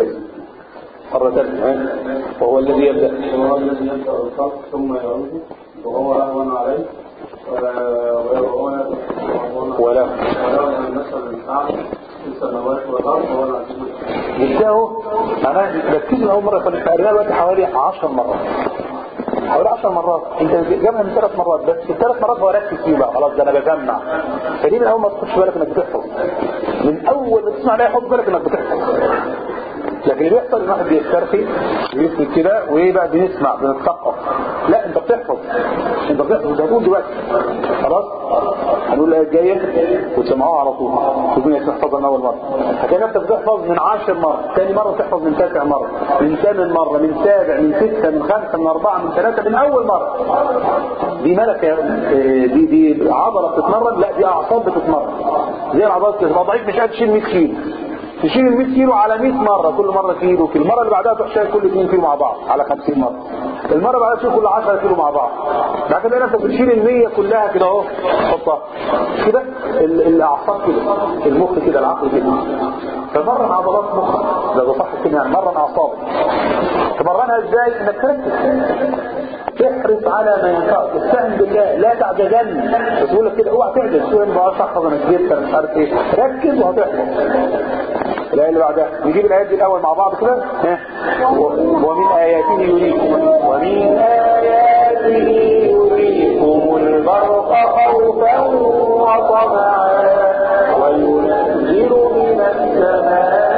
مرة ثانية ها؟ وهو الذي يبدأ
وهو الذي يبدأ الخلق ثم يعيده وهو أهون عليه ويرون
ولا
ولو أن مثل الأعلى في السماوات والأرض هو العزيز الحكيم
جبتها انا ركزنا اول مره كنا قريناها دلوقتي حوالي 10 مرات حوالي 10 مرات انت جابها من ثلاث مرات بس في الثلاث مرات هو ركز فيه بقى خلاص ده انا بجمع فدي من اول ما تخش بالك انك بتحفظ من اول ما تسمع عليها حب بالك انك بتحفظ لكن اللي بيحصل ان واحد بيسترخي ويسند كده وايه بقى بنسمع بنتثقف لا انت بتحفظ انت بتحفظ انت هتقول دلوقتي خلاص هنقول الايه الجايه وتسمعوها على طول تقول تحفظها من اول مره هتلاقي نفسك بتحفظ من عشر مرة ثاني مرة تحفظ من تاسع مرة من ثامن مرة من سابع من ستة من خمسة من أربعة من ثلاثة من أول مرة دي ملكة آه، دي دي عضلة بتتمرن لا دي أعصاب بتتمرن زي العضلات بتبقى ضعيف مش قادر تشيل 100 كيلو تشيل ال 100 كيلو على 100 مرة كل مرة كيلو في المرة اللي بعدها تروح شايل كل 2 كيلو مع بعض على 50 مرة المرة اللي بعدها تشيل كل 10 كيلو مع بعض بعد كده نفسك بتشيل ال 100 كلها كده اهو تحطها كده ال- الاعصاب كده المخ كده العقل كده تمرن عضلات مخك ده ده صح كده يعني مرن اعصابك تمرنها ازاي انك تركز تحرص على ما ينفعك استعن بالله لا تعجزن بس بقول لك كده اوعى تعجز تقول انا بقى احفظ انا كبرت انا مش عارف ايه ركز وهتحفظ الآية اللي بعدها نجيب الآيات دي الأول مع بعض كده ها و- ومن آياته يريكم ومن آياته يريكم البرق خوفا وطمعا وينزل من السماء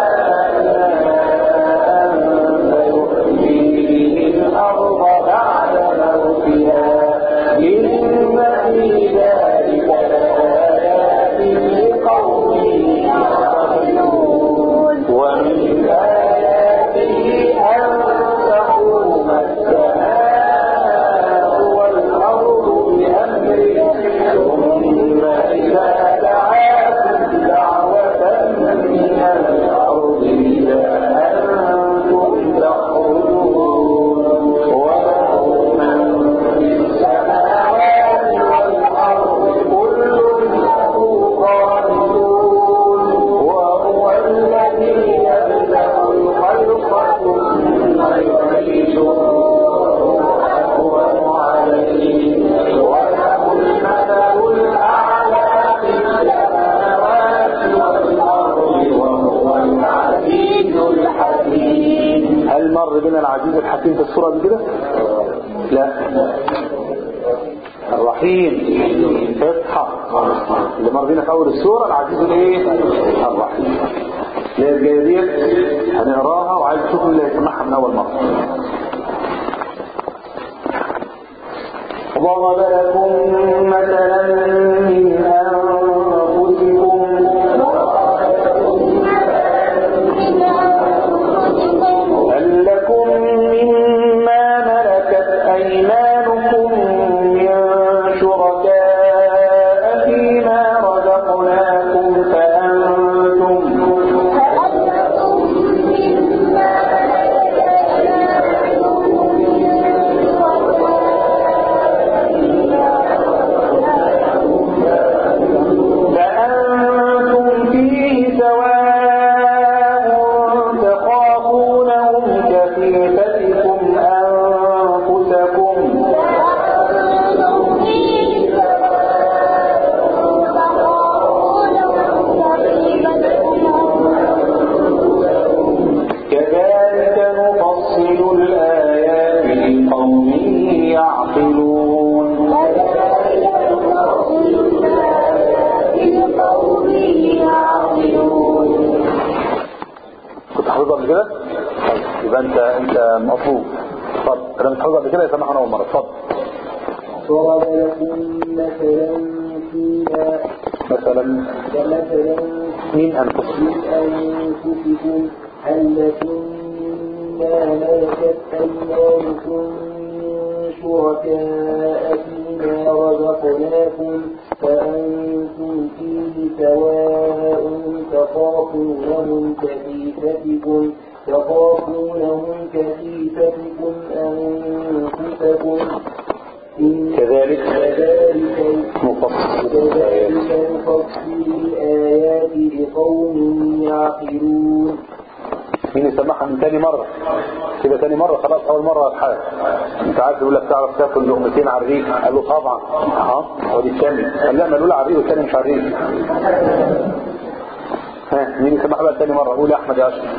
ماء فيحيي به الأرض بعد موتها إن في ذلك لآيات لقوم يعقلون ومن آياته أن تقوم السماء والأرض بأمره ثم إذا دعاكم دعوة من الأرض إذا أنتم تخرجون وله من في السماوات والأرض كل له قانتون وهو الذي يبدأ الخلق ثم يعيده وهو عليه وله المثل الأعلى في السماوات والأرض وهو العزيز الحكيم هل مر بنا العزيز الحكيم في الصورة دي كده؟ لا الرحيم اصحى اللي مر بينا في اول السوره العزيز الايه الرحيم اللي هي الجايه ديت هنقراها وعايز تشوف اللي هيسمعها من اول مره ضرب لكم مثلا من انفسكم هل لكم مما ملكت أيمانكم من شركاء فيما رزقناكم فأنتم فأنتم فيه سواء تخافونهم كخيفتكم أنفسكم كذلك نفصل الآيات لقوم يعقلون كنت حافظها قبل كده؟ طيب يبقى انت انت مطلوب اتفضل انا مش حافظها قبل كده يسمعها اول مره اتفضل
ضرب لكم مثلا فيما
مثلا
كمثلا
من انفسكم
من أنفسكم هل لكم مما ملكت أيمانكم من شركاء فيما رزقناكم فأنتم فيه سواء تخافونهم كخيفتكم تخافونهم كخيفتكم أنفسكم إن
كذلك
كذلك
نفصل
كذلك
الآيات
نفصل الآيات لقوم يعقلون
مين يسمعها من تاني مرة كده تاني مرة خلاص اول مرة الحال انت عارف يقول لك تعرف تاكل لقمتين على الريق قال له طبعا اه هو دي الثاني قال لا ما الاولى على الريق والثاني مش على الريق ها مين يسمعها بقى تاني مرة قول يا احمد يا اشرف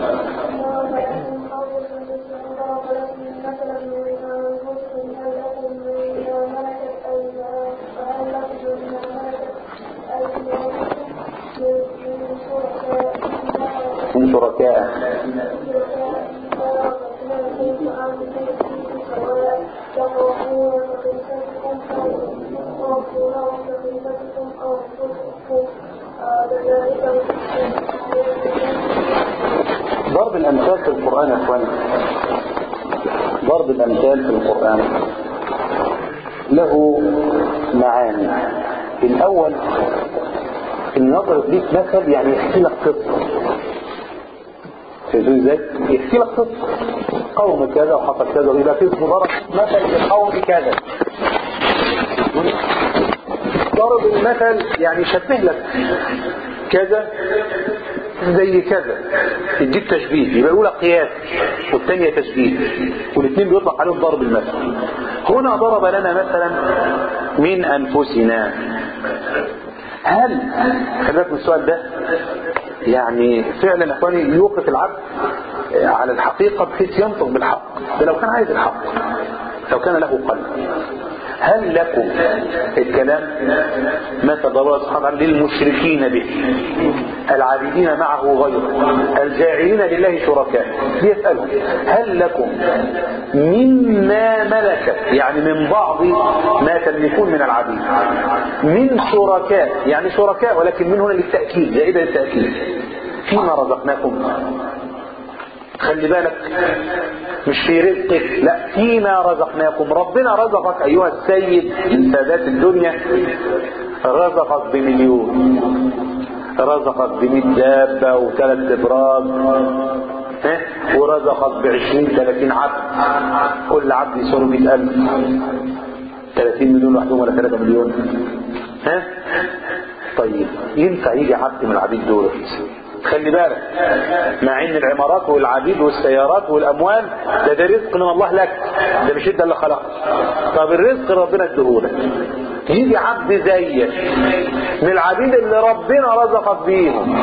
من شركاء ضرب الامثال في القرآن يا اخواني ضرب الامثال في القرآن له معاني الاول ان يضرب ليك مثل يعني يحكي لك قصه فهمتوا ازاي؟ يحكي لك قصه قوم كذا وحصل كذا ويبقى في ضرب مثل لقوم كذا ضرب المثل يعني يشبه لك كذا زي كذا يديك تشبيه يبقى الاولى قياس والثانيه تشبيه والاثنين بيطلق عليهم ضرب المثل هنا ضرب لنا مثلا من انفسنا هل خلي بالك من السؤال ده يعني فعلا يا اخواني يوقف العبد على الحقيقه بحيث ينطق بالحق ده لو كان عايز الحق لو كان له قلب هل لكم الكلام ما تضرب الله سبحانه وتعالى للمشركين به العابدين معه غيره الجاعلين لله شركاء بيسألهم هل لكم مما ملكت يعني من بعض ما تملكون من العبيد من شركاء يعني شركاء ولكن من هنا للتأكيد زائدة للتأكيد فيما رزقناكم خلي بالك مش في رزقك لا فيما رزقناكم ربنا رزقك ايها السيد من سادات الدنيا رزقك بمليون رزقك بمئة دابة وثلاث ابراج ها ورزقك بعشرين ثلاثين عبد كل عبد يساوي مئة ألف ثلاثين مليون لوحدهم ولا ثلاثة مليون ها طيب ينفع يجي عبد من العبيد دول خلي بالك مع ان العمارات والعبيد والسيارات والاموال ده ده رزق من الله لك ده مش انت اللي خلقه طب الرزق ربنا اديهولك يجي عبد زيك من العبيد اللي ربنا رزقك بيهم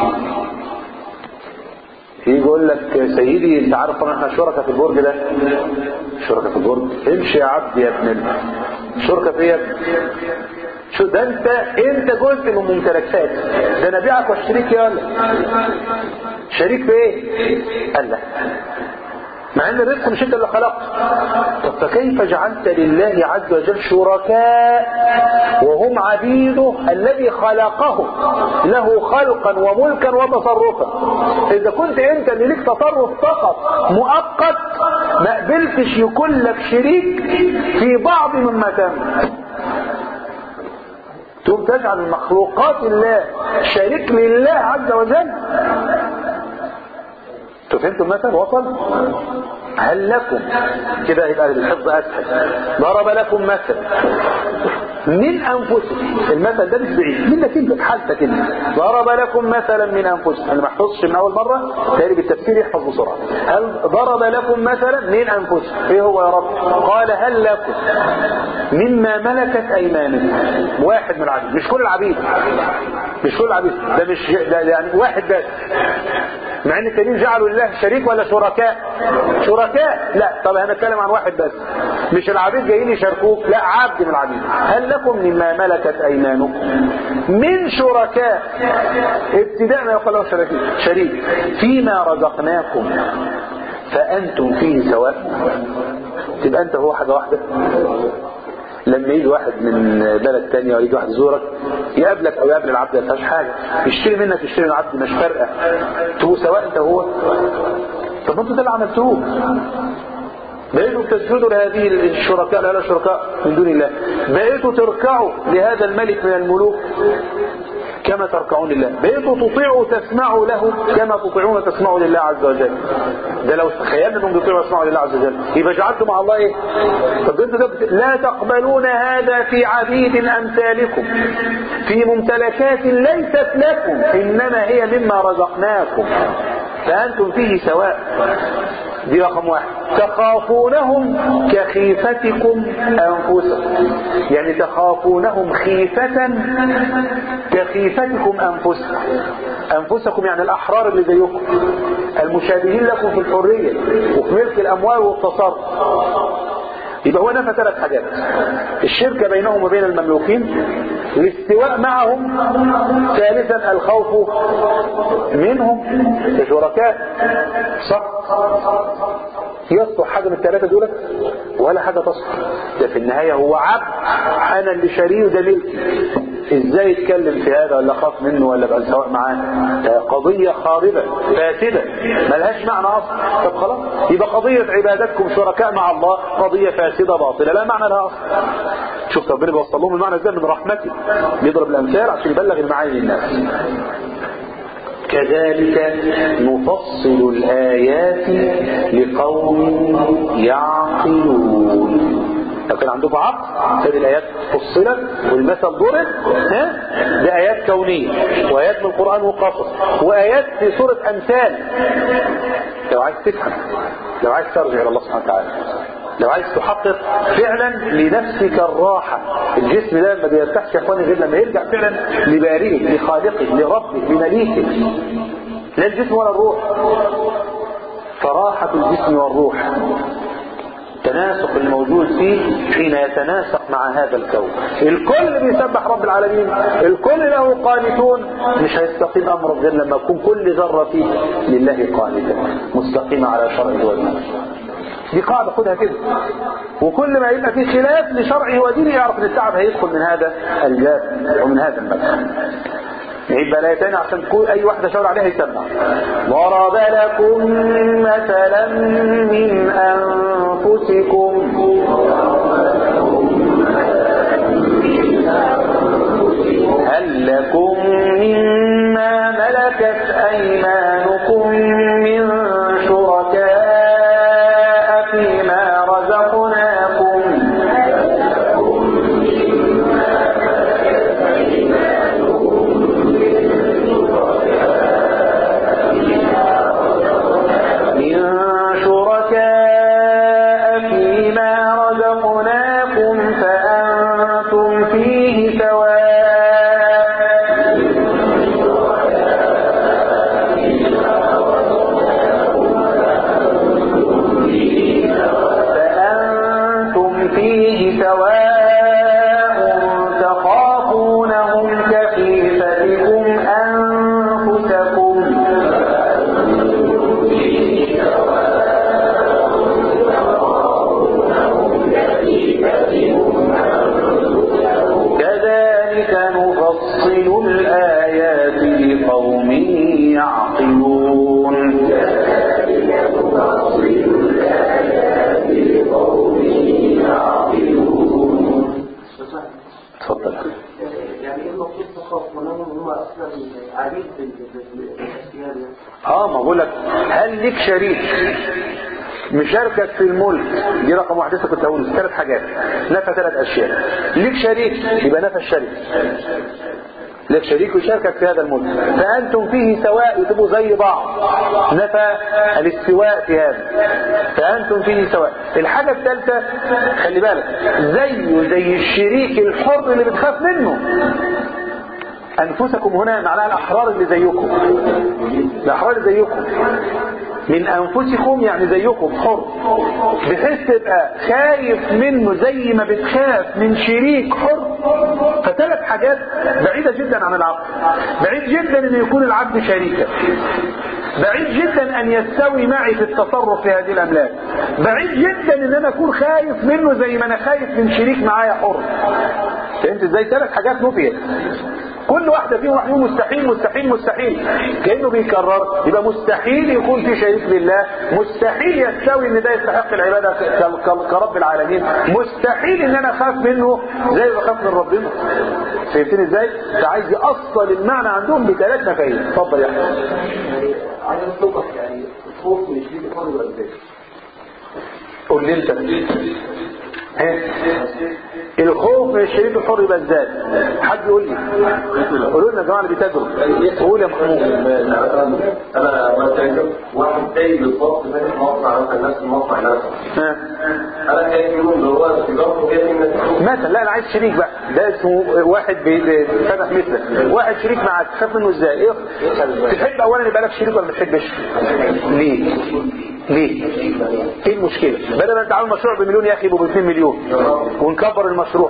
يجي يقول لك سيدي انت عارف طبعا احنا شركاء في البرج ده شركاء في البرج امشي يا عبد يا ابن ال- شركاء في يا ابن شو ده انت انت جزء من ممتلكات ده انا بيعك واشتريك يا ولا شريك في ايه قال لا مع ان الرزق مش انت اللي خلقته طب فكيف جعلت لله عز وجل شركاء وهم عبيده الذي خلقهم له خلقا وملكا وتصرفا اذا كنت انت اللي ليك تصرف فقط مؤقت ما قبلتش يكون لك شريك في بعض مما تملك تقوم تجعل المخلوقات الله شريك لله عز وجل انتوا فهمتوا المثل وصل هل لكم كده يبقى الحفظ اسهل ضرب لكم مثل من انفسكم المثل ده مش بعيد منك انت في حالتك انت ضرب لكم مثلا من انفسكم انا ما احفظش من اول مره تاني بالتفسير يحفظ بسرعه هل ضرب لكم مثلا من انفسكم ايه هو يا رب قال هل لكم مما ملكت ايمانكم واحد من العبيد مش كل العبيد مش كل العبيد ده مش ده يعني واحد بس مع ان التانيين جعلوا لله شريك ولا شركاء شركاء لا طب هنتكلم عن واحد بس مش العبيد جايين يشاركوك لا عبد من العبيد هل لكم مما ملكت ايمانكم من شركاء ابتداء ما يقال له شريك شريك فيما رزقناكم فانتم فيه سواء تبقى انت هو حاجه واحده لما يجي واحد من بلد تانية ويجي واحد يزورك يقابلك او يقابل العبد ما فيهاش حاجه يشتري منك يشتري من العبد مش فارقه تبقوا سواء انت هو طب انتوا ده اللي عملتوه بقيتوا تسجدوا لهذه الشركاء لا لا شركاء من دون الله بقيتوا تركعوا لهذا الملك من الملوك كما تركعون لله بقيتوا تطيعوا تسمعوا له كما تطيعون تسمعوا لله عز وجل ده لو تخيلنا انهم بيطيعوا ويسمعوا لله عز وجل يبقى جعلتم مع الله ايه طب انتوا ده بت- لا تقبلون هذا في عبيد امثالكم في ممتلكات ليست لكم انما هي مما رزقناكم فأنتم فيه سواء دي رقم واحد تخافونهم كخيفتكم أنفسكم يعني تخافونهم خيفة كخيفتكم أنفسكم أنفسكم يعني الأحرار اللي زيكم المشابهين لكم في الحرية وفي ملك الأموال والتصرف يبقى هو نفى ثلاث حاجات الشركة بينهم وبين المملوكين الاستواء معهم ثالثا الخوف منهم كشركاء صح يصلح حاجة من الثلاثة دول ولا حاجة تصلح ده في النهاية هو عبد أنا اللي شاريه ده ملكي ازاي يتكلم في هذا ولا خاف منه ولا بقى سواء معاه ده قضية خاربة فاسدة ملهاش معنى اصلا طب خلاص يبقى قضية عبادتكم شركاء مع الله قضية فاسدة باطلة لا معنى لها اصلا شوف ربنا بيوصل لهم المعنى ازاي من رحمته بيضرب الامثال عشان يبلغ المعاني للناس كذلك نفصل الآيات لقوم يعقلون لو كان عندكم عقل هذه الآيات فصلت والمثل ضرب ها ده آيات كونية وآيات من القرآن وقصص وآيات في سورة أمثال لو عايز تفهم لو عايز ترجع إلى الله سبحانه وتعالى لو عايز تحقق فعلا لنفسك الراحة الجسم ده ما بيرتاحش يا اخواني غير لما يرجع فعلا لبارئه لخالقه لربه لمليكه لا الجسم ولا الروح فراحة الجسم والروح التناسق الموجود فيه حين يتناسق مع هذا الكون الكل بيسبح رب العالمين الكل له قانتون مش هيستقيم امره غير لما يكون كل ذره فيه لله قانتا مستقيمه على شرعه ودينه دي قاعدة خدها كده وكل ما يبقى في خلاف لشرعه ودينه يعرف ان التعب هيدخل من هذا الباب ومن هذا المدخل يبقى لا تاني عشان كل اي واحدة شاور عليها يسمع ضرب لكم مثلا من انفسكم هل لكم مما ملكت ايمانكم من شركاء فيما رزقناكم من شركاء فيما رزقناكم فأنتم فيه سواء فأنتم فيه سواء تخافونهم كخيفتكم أنفسكم كذلك نفصل الآيات لقوم يعقلون تفضل
يعني ايه المفروض تخاف منهم هم اصلا عبيد بالاشياء دي
اه ما بقول لك هل لك شريك مشاركك في الملك دي رقم واحد لسه كنت هقول ثلاث حاجات نفى ثلاث اشياء ليك شريك يبقى نفى الشريك لك شريك يشاركك في هذا الملك فأنتم فيه سواء تبقوا زي بعض نفى الاستواء في هذا فأنتم فيه سواء الحاجة الثالثة خلي بالك زيه زي الشريك الحر اللي بتخاف منه أنفسكم هنا معناها الأحرار اللي زيكم الأحرار اللي زيكم من أنفسكم يعني زيكم حر بحيث تبقى خايف منه زي ما بتخاف من شريك حر فثلاث حاجات بعيدة جدا عن العقل بعيد جدا أن يكون العبد شريكا بعيد جدا أن يستوي معي في التصرف في هذه الأملاك بعيد جدا أن أنا أكون خايف منه زي ما أنا خايف من شريك معايا حر فهمت ازاي ثلاث حاجات نفيت كل واحدة فيهم واحد يقول مستحيل مستحيل مستحيل كأنه بيكرر يبقى مستحيل يكون في شريك لله مستحيل يستوي ان ده يستحق العبادة ك- ك- كرب العالمين مستحيل ان انا اخاف منه زي ما بخاف من ربنا فهمتني ازاي فعايز يأصل المعنى عندهم بثلاث مفاهيم اتفضل يا احمد
يعني عايز اطلبك يعني الخوف من الشيء الحر ولا ازاي؟
قول لي انت ها؟ الخوف من الشريك الحر يبقى ازاي حد يقول لي قولوا لنا يا جماعه اللي بيتاجروا قول يا محمود
انا بتاجر واحد تاني بالظبط فاتح مصنع مثلا نفس المصنع نفسه
ها.
انا كان يقول اللي هو تجارته هي في الناس
مثلا لا انا عايز شريك بقى ده اسمه واحد بي- بي- فتح مثلك واحد شريك معاك تخاف منه ازاي ايه تحب اولا يبقى لك شريك ولا ما تحبش ليه ليه ايه المشكله بدل ما انت عامل مشروع بمليون يا اخي يبقوا ب 2 مليون ونكبر المشروع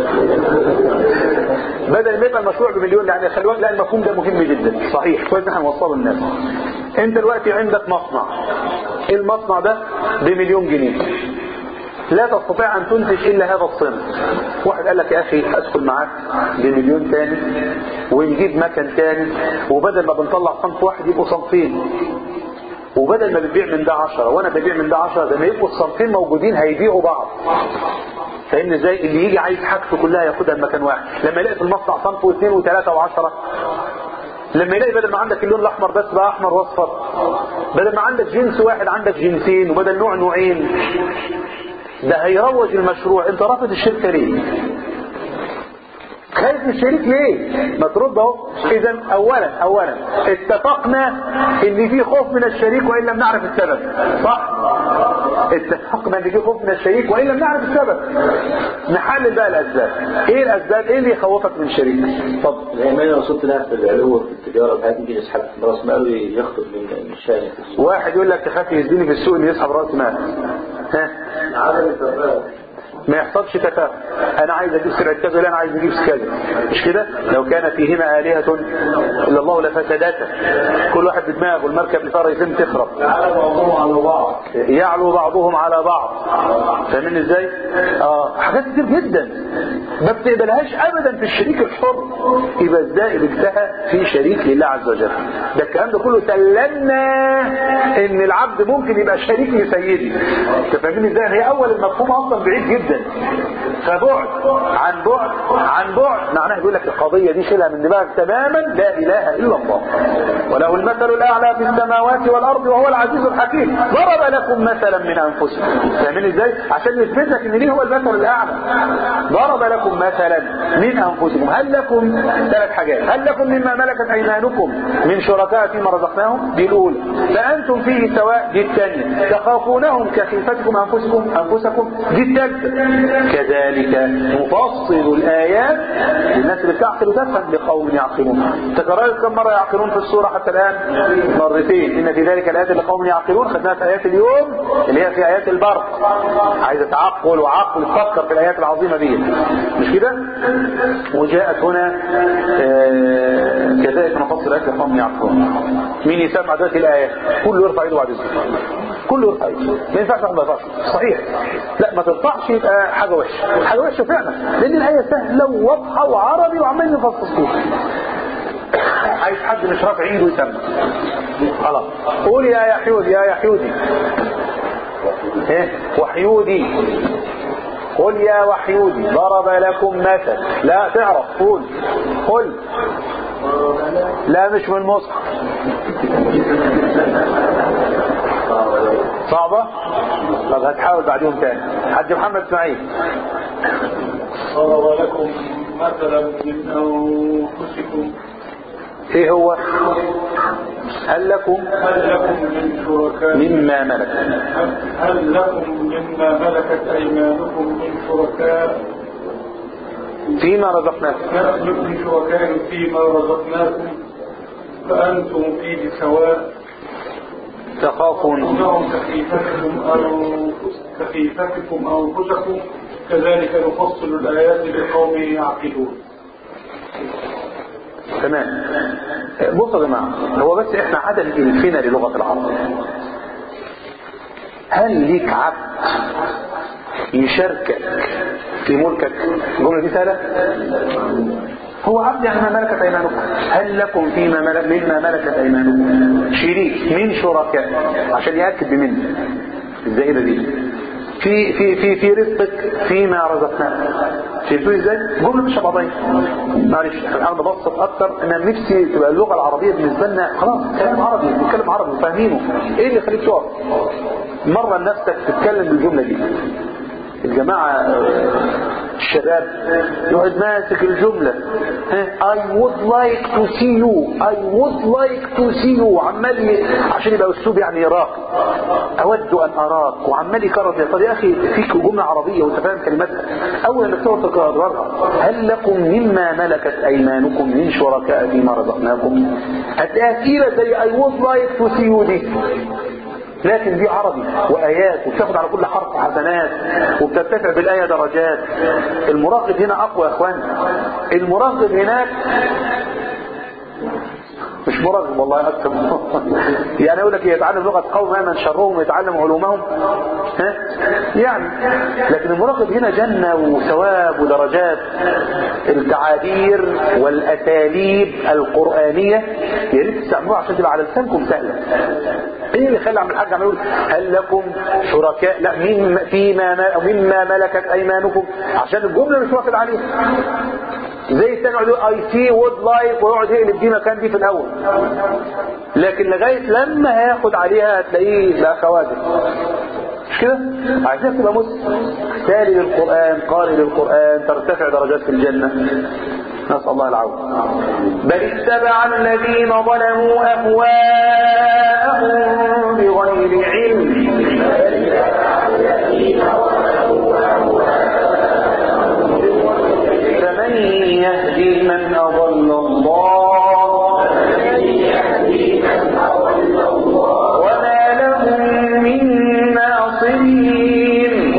بدل ما يبقى المشروع بمليون يعني خلي بالك لا المفهوم ده مهم جدا صحيح كويس ان احنا نوصله للناس انت دلوقتي عندك مصنع المصنع ده بمليون جنيه لا تستطيع أن تنتج إلا هذا الصنف واحد قال لك يا أخي أدخل معاك بمليون تاني ونجيب مكان تاني وبدل ما بنطلع صنف واحد يبقوا صنفين وبدل ما بتبيع من ده عشرة وانا ببيع من ده عشرة ده ما يبقوا الصنفين موجودين هيبيعوا بعض فإن ازاي اللي يجي عايز حاجته كلها ياخدها في مكان واحد لما يلاقي في المصنع صنف واثنين وثلاثة وعشرة لما يلاقي بدل ما عندك اللون الاحمر بس بقى احمر واصفر بدل ما عندك جنس واحد عندك جنسين وبدل نوع نوعين ده هيروج المشروع انت رافض الشركة ليه خايف من الشريك ليه ما ترد اهو اذا اولا اولا اتفقنا ان في خوف من الشريك وان لم نعرف السبب صح اتفقنا ان في خوف من الشريك وان لم نعرف السبب نحلل بقى الاسباب ايه الاسباب ايه اللي يخوفك من الشريك اتفضل
زي ما انا وصلت ناس العلو في التجاره بتاعت يمكن يسحب راس ماله يخطب من من الشارع
واحد يقول لك تخاف يزدني في السوق ان يسحب راس مال ها
عدم التفاهم
ما يحصلش تفاهم انا عايز اجيب سرعه كذا لا انا عايز اجيب كذا مش كده لو كان فيهما الهه الا الله لفسدتا كل واحد بدماغه المركب اللي صار يتم تخرب
على بعضهم على بعض
يعلو بعضهم على بعض فاهمين ازاي اه حاجات كتير جدا ما بتقبلهاش ابدا في الشريك الحر يبقى ازاي بجتها في شريك لله عز وجل ده الكلام ده كله سلمنا ان العبد ممكن يبقى شريك لسيدي انت فاهمين ازاي هي اول المفهوم اصلا بعيد جدا فبعد عن بعد عن بعد معناه يقول لك القضيه دي شيلها من دماغك تماما لا اله الا الله وله المثل الاعلى في السماوات والارض وهو العزيز الحكيم ضرب لكم مثلا من انفسكم فاهمين ازاي عشان يثبت لك ان ليه هو المثل الاعلى ضرب لكم مثلا من انفسكم هل لكم ثلاث حاجات هل لكم مما ملكت ايمانكم من شركاء فيما رزقناهم دي الاولى فانتم فيه سواء دي الثانيه تخافونهم كخيفتكم انفسكم انفسكم دي الثالثه كذلك نفصل الايات للناس اللي بتعقل وتفهم لقوم يعقلون تكررت كم مره يعقلون في السوره حتى الان مرتين ان في ذلك الايات لقوم يعقلون خدناها في ايات اليوم اللي هي في ايات البرق عايزه تعقل وعقل تفكر في الايات العظيمه دي مش كده وجاءت هنا آه، كذلك نفصل الايات لقوم يعقلون مين يسمع دلوقتي الايه كله يرفع ايده بعد اذنك كله يرفع ايده ما ينفعش واحد ما يرفعش صحيح لا ما ترفعش يبقى حاجه وحشه حاجه وحشه فعلا لان الايه سهله وواضحه وعربي وعمال نفصص فيها عايز حد مش رافع ايده يسمع خلاص قول يا يحيودي يا يحيودي ايه وحيودي قل يا وحيودي ضرب لكم مثل لا تعرف قول قل لا مش من مصحف صعبة طب هتحاول بعدهم تاني حاج محمد اسماعيل
ضرب لكم مثلا من انفسكم
ايه هو هل لكم
هل لكم من شركاء
مما ملك
هل لكم مما ملكت ايمانكم من شركاء
فيما رزقناكم
من شركاء فيما رزقناكم فانتم فيه سواء
تخافون
انهم كخيفتكم او كخيفتكم انفسكم كذلك نفصل الايات لقوم يعقلون
تمام بصوا يا جماعه هو بس احنا عدم الفنا للغه العرب هل ليك عبد يشاركك في ملكك الجمله دي سهله هو عبد يعني ما ملكت ايمانكم هل لكم فيما ملك مما ملكت ايمانكم شريك من شركاء عشان ياكد بمن الزائده دي في في في في رزقك فيما رزقناك شايفين ازاي؟ جمله مش بعضين معلش احنا بنحاول نبسط اكتر انا نفسي تبقى اللغه العربيه بالنسبه لنا خلاص كلام عربي بنتكلم عربي فاهمينه ايه اللي يخليك تقف مره نفسك تتكلم بالجمله دي الجماعة الشباب يقعد ماسك الجملة I would like to see you I would like to see you عمال ي- عشان يبقى اسلوب يعني راقي اود ان اراك وعمال يكرر فيها طب يا اخي فيك جملة عربية وانت فاهم كلماتها اول ما تقعد تكررها هل لكم مما ملكت ايمانكم من شركاء فيما رزقناكم هتلاقيها تقيلة زي I would like to see you دي لكن دي عربي وآيات وبتاخد على كل حرف حسنات وبترتفع بالآية درجات المراقب هنا أقوى يا أخوان المراقب هناك مش مرغب والله اكثر يعني اقول لك يتعلم لغه قوم من شرهم ويتعلم علومهم ها يعني لكن المراقب هنا جنه وثواب ودرجات التعابير والاساليب القرانيه يا ريت تستعملوها عشان تبقى على لسانكم سهله ايه اللي خلى عم الحاج عم يقول هل لكم شركاء لا مين فيما ما- أو مما ملكت ايمانكم عشان الجمله مش واخد عليها زي الثاني يقعد يقول اي سي وود لايك ويقعد يقلب دي مكان دي في الاول لكن لغايه لما هياخد عليها هتلاقيه لا خواجه مش كده؟ عايزين تبقى مسلم تالي للقرآن قارئ للقرآن ترتفع درجات في الجنة نسأل الله العون بل اتبع الذين ظلموا أهواءهم بغير علم فمن يهدي من أضل الله وما لهم من ناصرين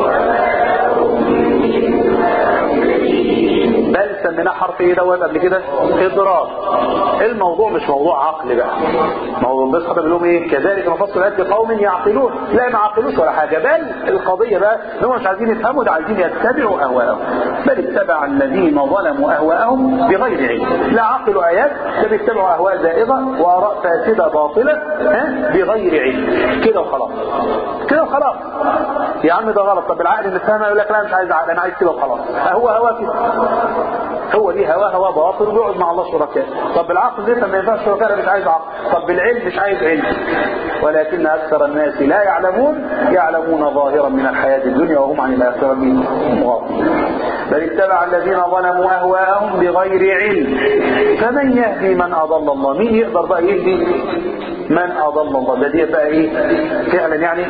بل سميناه حرف ايه دوت قبل كده اضراب الموضوع مش موضوع عقل بقى موضوع بس حضر لهم ايه كذلك نفصل الايات لقوم يعقلون لا ما عقلوش ولا حاجه بل القضيه بقى ان هم مش عايزين يفهموا ده عايزين يتبعوا اهواءهم بل اتبع الذين ظلموا اهواءهم بغير علم لا عقلوا ايات ده بيتبعوا اهواء زائغه واراء فاسده باطله ها بغير علم كده وخلاص كده وخلاص يا عم ده غلط طب العقل نفهمها يقول لك لا مش عايز عقل انا عايز كده وخلاص هو هوا كده هو دي هوا هوا باطل وبيقعد مع الله شركاء طب بالعقل لسه ما ينفعش شركاء انا مش عايز عقل طب بالعلم مش عايز علم ولكن اكثر الناس لا يعلمون يعلمون ظاهرا من الحياه الدنيا وهم عن الاخره غافلون بل اتبع الذين ظلموا اهواءهم بغير علم فمن يهدي من اضل الله مين يقدر بقى يهدي من اضل الله ده دي بقى ايه فعلا يعني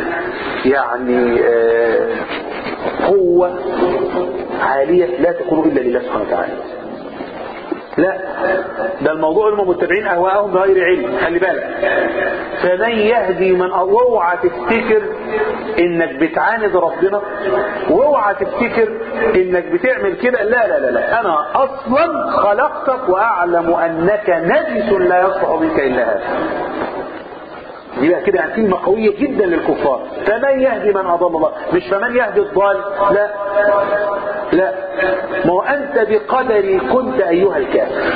يعني آه قوه عاليه لا تكون الا لله سبحانه وتعالى لا ده الموضوع هم متبعين اهواءهم بغير علم خلي بالك فمن يهدي من اوعى تفتكر انك بتعاند ربنا واوعى تفتكر انك بتعمل كده لا لا لا لا انا اصلا خلقتك واعلم انك نجس لا يصلح منك الا هذا دي بقى كده يعني كلمة قوية جدا للكفار فمن يهدي من أضل الله مش فمن يهدي الضال لا لا ما هو أنت بقدري كنت أيها الكافر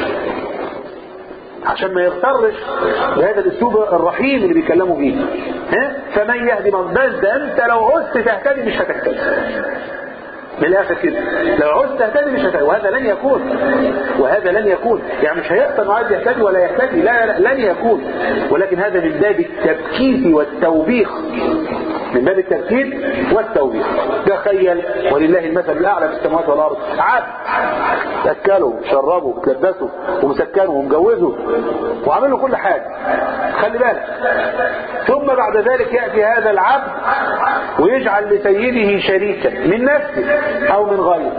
عشان ما يغترش بهذا الاسلوب الرحيم اللي بيكلموا بيه ها فمن يهدي من بل ده انت لو عزت تهتدي مش هتهتدي من الاخر كده لو عزت تهتدي مش هتهتدي وهذا لن يكون وهذا لن يكون يعني مش هيقدر انه عايز يهتدي ولا يهتدي لا, لا لن يكون ولكن هذا من باب التبكيت والتوبيخ من باب التبكيت والتوبيخ تخيل ولله المثل الاعلى في السماوات والارض عبد اكله شربه تلبسه ومسكنه ومجوزه وعامل له كل حاجه خلي بالك ثم بعد ذلك ياتي هذا العبد ويجعل لسيده شريكا من نفسه او من غيره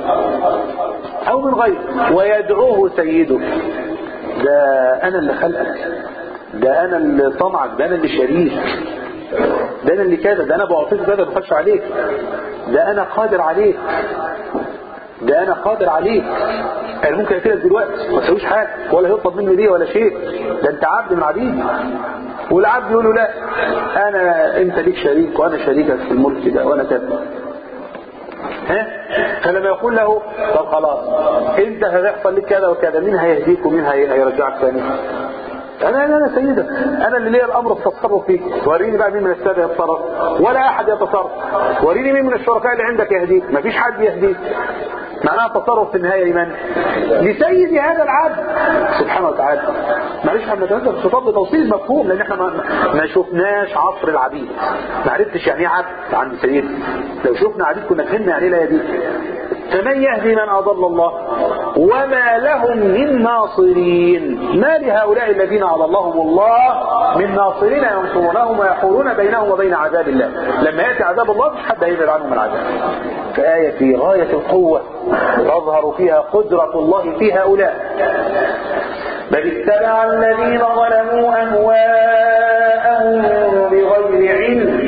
او من غيره ويدعوه سيده ده انا اللي خلقك ده انا اللي طمعك ده انا اللي شريك ده انا اللي كذا ده انا بعطيك كذا بخش عليك ده انا قادر عليك ده انا قادر عليك انا ممكن اقتلك دلوقتي ما تسويش حاجه ولا يطلب مني ليه ولا شيء ده انت عبد من عبيد والعبد يقول له لا انا انت ليك شريك وانا شريكك في الملك ده وانا كذا ها فلما يقول له طب خلاص انت هيحصل لك كذا وكذا مين هيهديك ومين هي- هيرجعك تاني انا انا انا سيدك انا اللي ليا الامر في التصرف فيك وريني بقى مين من الساده يتصرف ولا احد يتصرف وريني مين من الشركاء اللي عندك يهديك مفيش حد يهديك معناها تصرف في النهاية لمن؟ لسيد هذا العبد سبحانه وتعالى معلش احنا بنتنزل في خطاب توصيل المفهوم لان احنا ما, ما شفناش عصر العبيد ما عرفتش يعني ايه عبد عند سيد لو شفنا عبيد كنا فهمنا يعني ايه لا يديك فمن يهدي من أضل الله وما لهم من ناصرين ما لهؤلاء الذين أضلهم الله من ناصرين ينصرونهم ويحولون بينهم وبين عذاب الله لما يأتي عذاب الله مش حد هيبعد عنهم العذاب فآية في غاية القوة تظهر فيها قدرة الله في هؤلاء بل اتبع الذين ظلموا أهواءهم بغير علم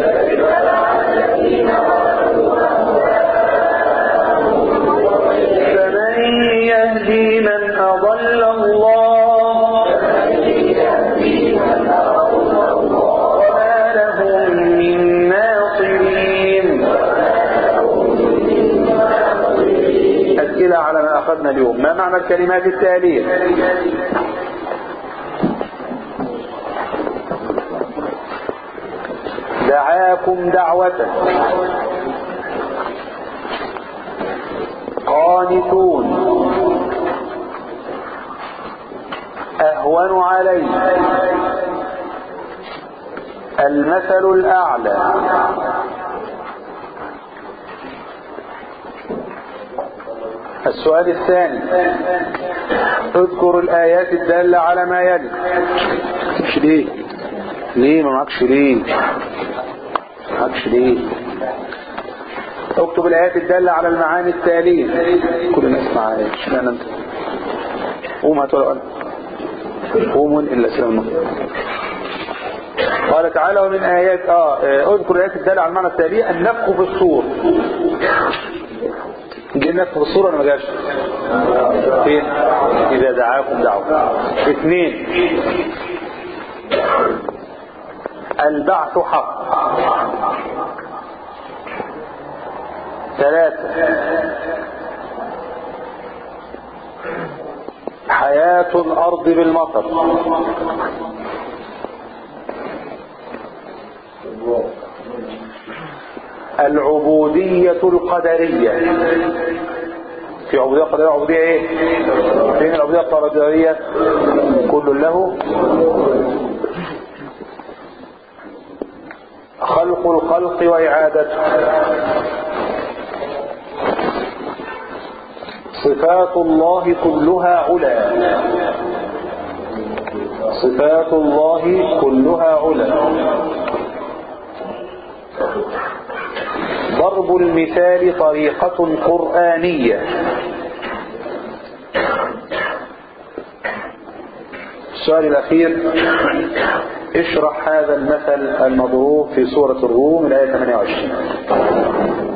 فمن يهدي من أضل الله وما لهم من ناصرين أسئلة على ما أخذنا اليوم ما معنى الكلمات التالية دعاكم دعوة قانتون أهون عليه المثل الأعلى السؤال الثاني اذكر الآيات الدالة على ما يلي مش ليه ليه ما معكش ليه معكش ليه اكتب الآيات الدالة على المعاني التالية كل الناس معايا اشمعنى انت قوم هاتوا القلم قوموا إلا سلام المطلوب قال تعالى ومن آيات آه آه، اذكر الآيات الدالة على المعنى التالية النفخ في الصور جه النفخ في الصور ولا ما جاش فين إذا دعاكم دعوة اثنين البعث حق ثلاثة حياة الأرض بالمطر العبودية القدرية في عبودية قدرية عبودية ايه فين العبودية القدرية كل له خلق الخلق وإعادته صفات الله كلها علا صفات الله كلها علا ضرب المثال طريقة قرآنية السؤال الأخير اشرح هذا المثل المضروب في سورة الروم الآية 28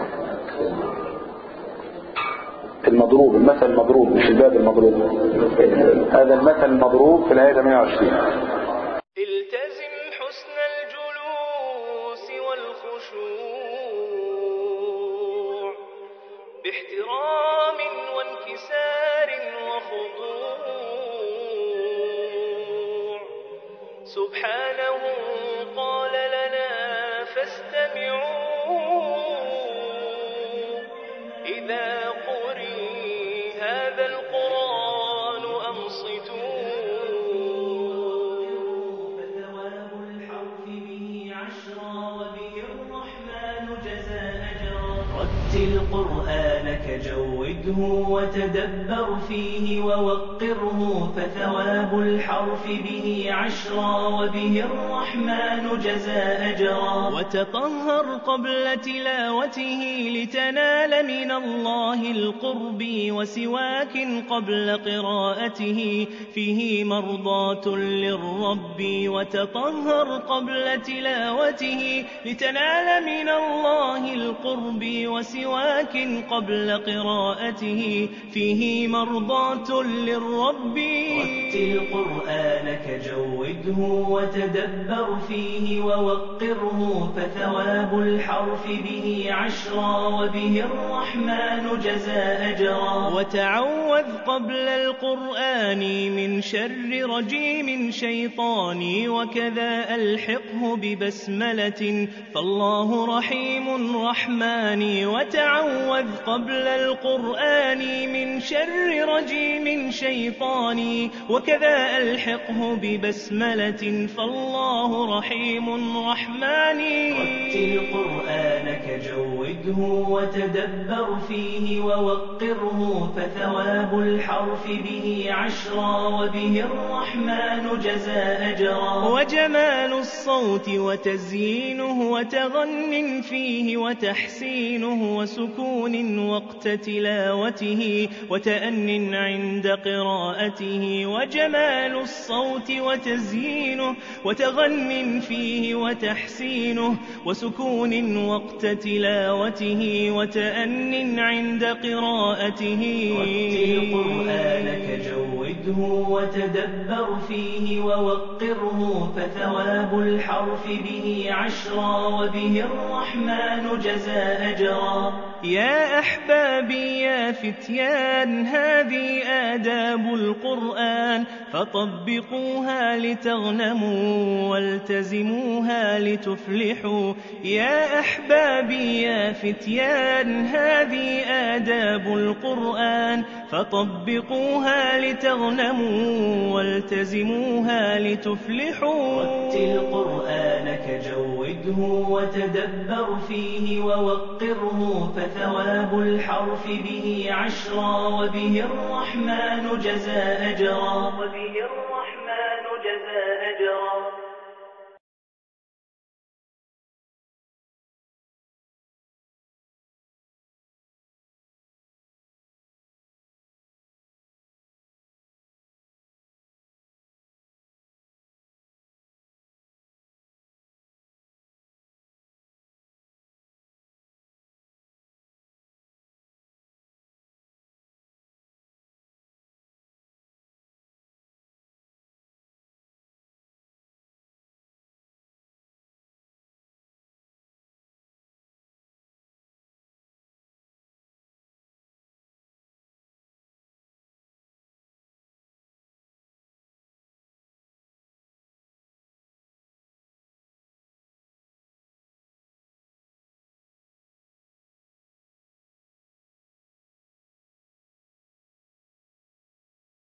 المضروب المثل المضروب مش الباب المضروب هذا المثل المضروب في الآية 28
التزم حسن الجلوس والخشوع باحترام وانكسار وخضوع سبحانه قال لنا فاستمعوا إذا قرئ هذا القرآن أنصتوا
فثواب الحرف به عشرا وبه الرحمن جزى أجرا رتل قرآنك جوده وتدبر فيه ووقره فثواب الحرف به عشرا وبه الرحمن جزى أجرا
وتطهر قبل تلاوته لتنال من الله القرب وسواك قبل قراءته فيه مرضاة للرب وتطهر قبل تلاوته لتنال من الله القرب وسواك قبل قراءته فيه مرضاة للرب
رتل قرآنك جوده وتدبر فيه ووقره فثواب الحرف به عشرا وبه الرحمن جزى أجرا
وتعوذ قبل القرآن من شر رجيم شيطاني وكذا ألحقه ببسملة فالله رحيم رحيم الرحمن وتعوذ قبل القرآن من شر رجيم شيطاني وكذا ألحقه ببسملة فالله رحيم رحماني
رتل قرآنك جوده وتدبر فيه ووقره فثواب الحرف به عشرا وبه الرحمن جزاء أجرا
وجمال الصوت وتزيينه وتغن فيه وتحسينه وسكون وقت تلاوته وتأن عند قراءته وجمال الصوت وتزيينه وتغن فيه وتحسينه وسكون وقت تلاوته وتأن عند قراءته
رتل قرآنك جوده وتدبر فيه ووقره فثواب الحرف به عشرا وبه الرحمن جزاء أجرا
يا أحبابي يا فتيان هذه آداب القرآن فطبقوها لتغنموا والتزموها لتفلحوا يا أحبابي يا فتيان هذه آداب القرآن فطبقوها لتغنموا والتزموها لتفلحوا
رتل قرآنك جوده وتدبر فيه ووقره فثواب الحرف به عشرا وبه الرحمن جزاء أجرا وبه الرحمن جزاء أجرا